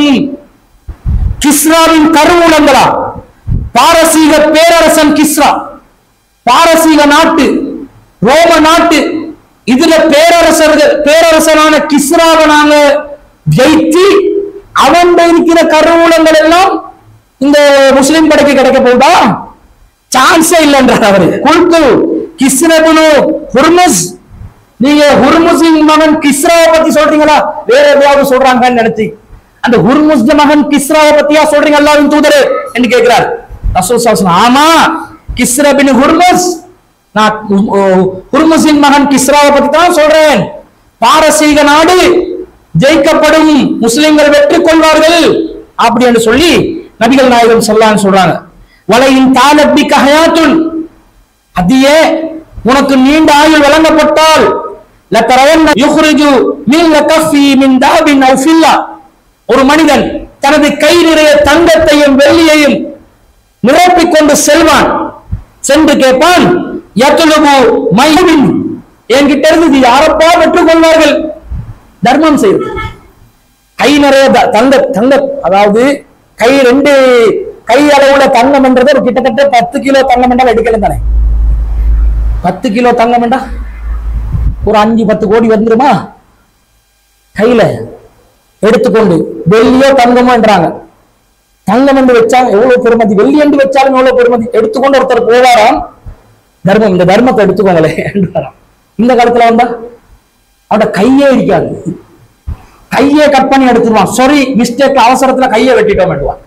கிஸ்ராவின் கருவூலங்களா பாரசீக பேரரசன் கிஸ்ரா பாரசீக நாட்டு ரோம நாட்டு இதுல பேரரசர்கள் பேரரசனான கிஸ்ராவை நாங்க ஜெயித்து அவன் இருக்கிற கருவூலங்கள் எல்லாம் இந்த முஸ்லிம் படைக்கு கிடைக்க போகுதா சான்ஸே இல்லைன்றார் அவரு குல்கு கிஸ்ரபுனு ஹுர்மஸ் நீங்க ஹுர்முஸின் மகன் கிஸ்ராவை பத்தி சொல்றீங்களா வேற எதையாவது சொல்றாங்கன்னு நினைச்சு அந்த ஹுர்முஸ் மகன் கிஸ்ராவை பத்தியா சொல்றீங்க அல்லாவின் தூதரே என்று கேட்கிறார் ரசூல் ஸல்லல்லாஹு அலைஹி வஸல்லம், ஆமா கிஸ்ரா பின் ஹுர்முஸ் நான் உ- உ- ஹுர்முஸின் மகன் கிஸ்ராவை பத்தி தான் சொல்றேன் பாரசீக நாடு ஜெயிக்கப்படும் முஸ்லிம்கள் வெற்றி கொள்வார்கள் அப்படி என்று சொல்லி நபிகள் நாயகம் ஸல்லல்லாஹு சொல்றாங்க வலையின் தாலப்பிக்க ஹயாத்துன் அதியே உனக்கு நீண்ட ஆயுள் வழங்கப்பட்டால் லத்தரவன்ன யுஹ்ரிஜு மின் லகஃபி மின் தாபின் அவு ஃபில்லா ஒரு மனிதன் தனது கை நிறைய தங்கத்தையும் வெள்ளியையும் நிரப்பிக் கொண்டு செல்வான் சென்று கேட்பான் யத்லுபு மைவின் என்கிட்ட இருந்து இது யாரப்பா பெற்றுக் கொள்வார்கள் தர்மம் செய்வது கை நிறைய த- தங்க தங்க அதாவது கை ரெண்டு கை அளவுல தங்கம் என்றது ஒரு கிட்டத்தட்ட பத்து கிலோ தங்கம் என்றால் எடுக்கல தானே பத்து கிலோ தங்கம் என்றா ஒரு அஞ்சு பத்து கோடி வந்துருமா கையில எடுத்துக்கொண்டு வெள்ளியோ தங்கமோ என்றாங்க தங்கம் என்று வச்சா எவ்வளவு பெருமதி வெள்ளி என்று வச்சாலும் எவ்வளவு பெருமதி எடுத்துக்கொண்டு ஒருத்தர் போவாராம் தர்மம் இந்த தர்மத்தை எடுத்துக்கோங்களே என்றாராம் இந்த காலத்துல வந்தா அவட கையே இருக்காது கையே கட் பண்ணி எடுத்துருவான் சாரி மிஸ்டேக் அவசரத்துல கையை வெட்டிட்டோம் என்றுவான்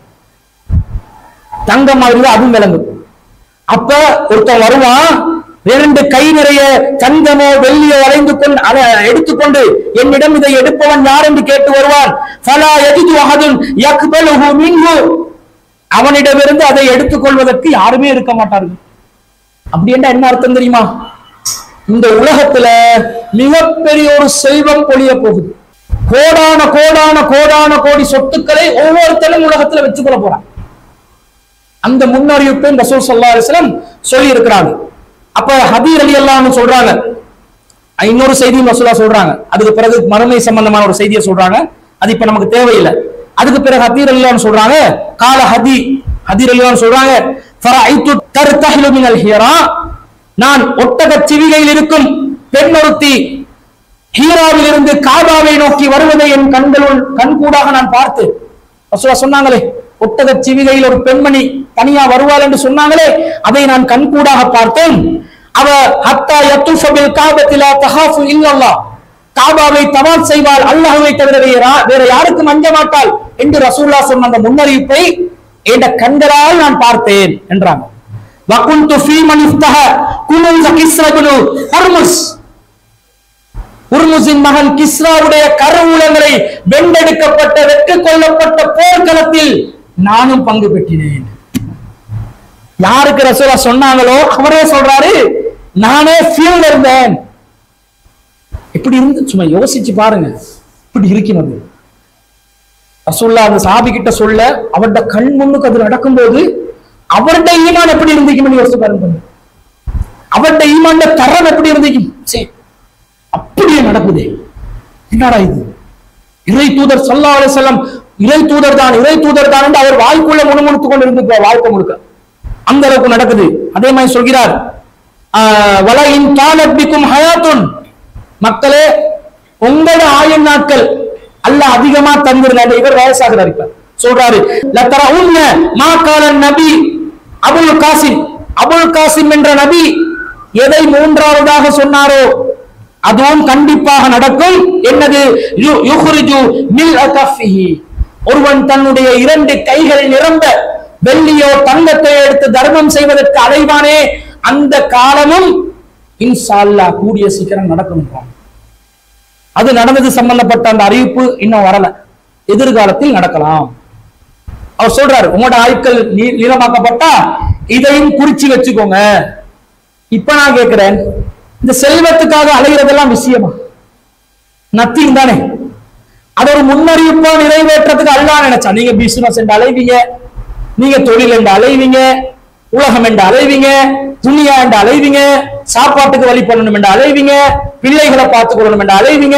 தங்கம் மாதிரி தான் அதுவும் விளங்கும் அப்ப ஒருத்தன் வருவான் இரண்டு கை நிறைய தங்கமோ வெள்ளியோ அலைந்து கொண்டு அதை எடுத்துக்கொண்டு என்னிடம் இதை எடுப்பவன் யார் என்று கேட்டு வருவான் ஃபலா யஜிது அஹதுன் யக்பலுஹு மின்ஹு அவனிடமிருந்து அதை எடுத்துக்கொள்வதற்கு யாருமே இருக்க மாட்டார்கள் அப்படி என்றா என்ன அர்த்தம் தெரியுமா இந்த உலகத்துல மிகப்பெரிய ஒரு செல்வம் பொழிய போகுது கோடான கோடான கோடான கோடி சொத்துக்களை ஒவ்வொருத்தரும் உலகத்துல வச்சுக்கொள்ள போறான் அந்த முன்னறிவிப்பை ரசூல் ஸல்லல்லாஹு அலைஹி வஸல்லம் சொல்லி இருக்கிறாங்க அப்ப ஹதீர் அலி அல்லாஹ்னு சொல்றாங்க அஹ் இன்னொரு செய்தியும் ரசூலா சொல்றாங்க அதுக்கு பிறகு மறுமை சம்பந்தமான ஒரு செய்தியை சொல்றாங்க அது இப்ப நமக்கு தேவையில்லை அதுக்கு பிறகு ஹதீர் அலிலான்னு சொல்றாங்க கால ஹதி ஹதீர் அலிலான்னு சொல்றாங்க ஃபரஐத்து தர்தஹிலு மினல் ஹிரா நான் ஒட்டகச் சிவிகையில் இருக்கும் பெண் ஒருத்தி ஹீராவில் இருந்து காபாவை நோக்கி வருவதை என் கண்களுள் கண்கூடாக நான் பார்த்து ரசூலா சொன்னாங்களே ஒட்டக சிவிகையில் ஒரு பெண்மணி தனியா வருவாள் என்று சொன்னாங்களே அதை நான் கண்கூடாக பார்த்தேன் அவ ஹத்தா யத்துஃபபில் காபத்திலா தஹாஃபு இல்லல்லாஹ் காபாவை தவால் செய்வாள் அல்லாஹ்வை தவிர வேற யா- வேற யாருக்கும் அஞ்ச மாட்டாள் என்று ரசூல்லா சொன்ன அந்த முன்னறிவிப்பை என்ற கண்களால் நான் பார்த்தேன் என்றாங்க வகுந்து ஃபீ மன் இஃப்தஹ குனூஸ கிஸ்ரா இப்னு ஹர்முஸ் உர்முஸின் மகன் கிஸ்ராவுடைய கருவூலங்களை வெண்டெடுக்கப்பட்ட வெற்றி கொள்ளப்பட்ட போர்க்களத்தில் நானும் பங்கு பெற்றினேன் யாருக்கு ரசூலா சொன்னாங்களோ அவரே சொல்றாரு நானே ஃபீல்ட்ல இருந்தேன் இப்படி இருந்து சும்மா யோசிச்சு பாருங்க இப்படி இருக்கிறது ரசூல்லா அந்த சாபி கிட்ட சொல்ல அவருடைய கண் முன்னுக்கு அது நடக்கும்போது அவருடைய ஈமான் எப்படி இருந்திருக்கும்னு யோசிச்சு பாருங்க அவருடைய ஈமான்ல தரம் எப்படி இருந்திருக்கும் சரி அப்படியே நடக்குதே என்னடா இது இறை தூதர் சல்லா அலிசல்லம் இறை தூதர் தான் இறை தூதர் தான் என்று அவர் வாய்க்குள்ள முணுமுணுத்து கொண்டு இருந்து வாழ்க்கை முழுக்க அந்த அளவுக்கு நடக்குது அதே மாதிரி சொல்கிறார் ஆஹ், வலையின் தானப்பிக்கும் ஹயாத்துன் மக்களே உங்களோட ஆயுள் நாட்கள் அல்லாஹ் அதிகமா தந்திருந்தாங்க இவர் வயசாகிறார் இப்ப சொல்றாரு லத்தர உன்ன மாக்காலன் நபி அபுல் காசிம் அபுல் காசிம் என்ற நபி எதை மூன்றாவதாக சொன்னாரோ அதுவும் கண்டிப்பாக நடக்கும் என்னது யு- யுஹ்ரிஜு மில் அகஃபிஹி. ஒருவன் தன்னுடைய இரண்டு கைகள் நிரம்ப வெள்ளியோ தங்கத்தை எடுத்து தர்மம் செய்வதற்கு அலைவானே அந்த காலமும் இன்ஷா அல்லாஹ் கூடிய சீக்கிரம் நடக்கும் அது நடந்தது சம்பந்தப்பட்ட அந்த அறிவிப்பு இன்னும் வரல எதிர்காலத்தில் நடக்கலாம் அவர் சொல்றாரு உங்களோட ஆட்கள் நீ- நீளமாக்கப்பட்டா இதையும் குறிச்சு வச்சுக்கோங்க இப்ப நான் கேட்கிறேன் இந்த செல்வத்துக்காக அலைகிறதெல்லாம் விஷயமா நத்திங் தானே அது ஒரு முன்னறிவிப்பா நிறைவேற்றத்துக்கு அல்லாஹ் நினைச்சா நீங்க பிசினஸ் என்று அலைவீங்க நீங்க தொழில் என்று அலைவீங்க உலகம் என்று அலைவீங்க துணியா என்று அலைவீங்க சாப்பாட்டுக்கு வழி பண்ணணும் என்று அலைவீங்க பிள்ளைகளை பார்த்துக் கொள்ளணும் என்று அலைவீங்க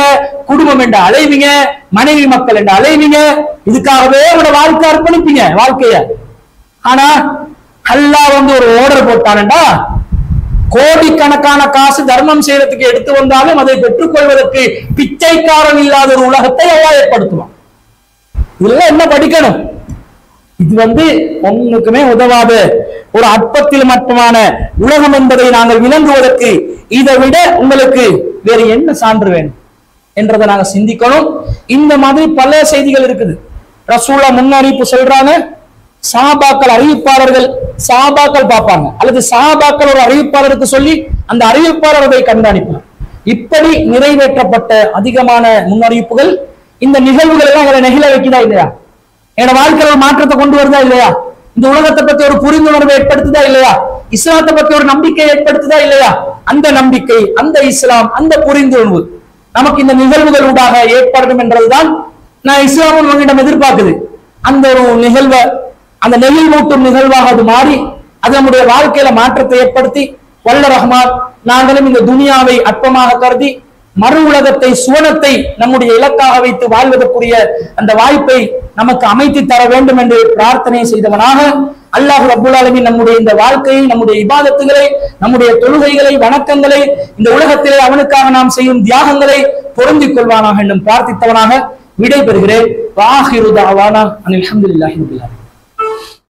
குடும்பம் என்று அலைவீங்க மனைவி மக்கள் என்று அலைவீங்க இதுக்காகவே உங்களோட வாழ்க்கை அர்ப்பணிப்பீங்க வாழ்க்கைய ஆனா அல்லாஹ் வந்து ஒரு ஆர்டர் போட்டானண்டா கோடிக்கணக்கான காசு தர்மம் செய்யறதுக்கு எடுத்து வந்தாலும் அதை பெற்றுக்கொள்வதற்கு பிச்சைக்காரன் இல்லாத ஒரு உலகத்தை அல்லாஹ் ஏற்படுத்துவான் இதெல்லாம் என்ன படிக்கணும் இது வந்து ஒண்ணுக்குமே உதவாத ஒரு அற்பத்தில் மட்டுமான உலகம் என்பதை நாங்கள் விளங்குவதற்கு இதை விட உங்களுக்கு வேறு என்ன சான்று வேணும் என்றதை நாங்க சிந்திக்கணும் இந்த மாதிரி பல செய்திகள் இருக்குது ரசூலா முன்னறிவிப்பு சொல்றாங்க சாபாக்கள் அறிவிப்பாளர்கள் சாபாக்கள் பார்ப்பாங்க அல்லது சாபாக்கள் ஒரு அறிவிப்பாளருக்கு சொல்லி அந்த அறிவிப்பாளர் அதை கண்காணிப்பார் இப்படி நிறைவேற்றப்பட்ட அதிகமான முன்னறிவிப்புகள் இந்த நிகழ்வுகள் எல்லாம் எங்களை நெகிழ வைக்குதா இல்லையா என்னோட வாழ்க்கையில ஒரு மாற்றத்தை கொண்டு வருதா இல்லையா இந்த உலகத்தை பத்தி ஒரு புரிந்துணர்வை ஏற்படுத்துதா இல்லையா இஸ்லாத்தை பத்தி ஒரு நம்பிக்கை ஏற்படுத்துதா இல்லையா அந்த நம்பிக்கை அந்த இஸ்லாம் அந்த புரிந்துணர்வு நமக்கு இந்த நிகழ்வுகள் ஊடாக ஏற்படும் என்றதுதான் நான் இஸ்லாமும் உங்களிடம் எதிர்பார்க்குது அந்த ஒரு நிகழ்வை அந்த நெகிழ்வூட்டும் நிகழ்வாக அது மாறி அது நம்முடைய வாழ்க்கையில மாற்றத்தை ஏற்படுத்தி வல்ல ரஹ்மான் நாங்களும் இந்த துனியாவை அற்பமாக கருதி மறு உலகத்தை சுவனத்தை நம்முடைய இலக்காக வைத்து வாழ்வதற்குரிய அந்த வாய்ப்பை நமக்கு அமைத்து தர வேண்டும் என்று பிரார்த்தனை செய்தவனாக அல்லாஹ் ரப்புல் ஆலமீன் நம்முடைய இந்த வாழ்க்கையை நம்முடைய இபாதத்துகளை நம்முடைய தொழுகைகளை வணக்கங்களை இந்த உலகத்திலே அவனுக்காக நாம் செய்யும் தியாகங்களை பொருந்திக் கொள்வானாக என்றும் பிரார்த்தித்தவனாக விடை பெறுகிறேன் வாஹிரு தாவானா அனில் அல்ஹம்துலில்லாஹி ரப்பில் ஆலமீன்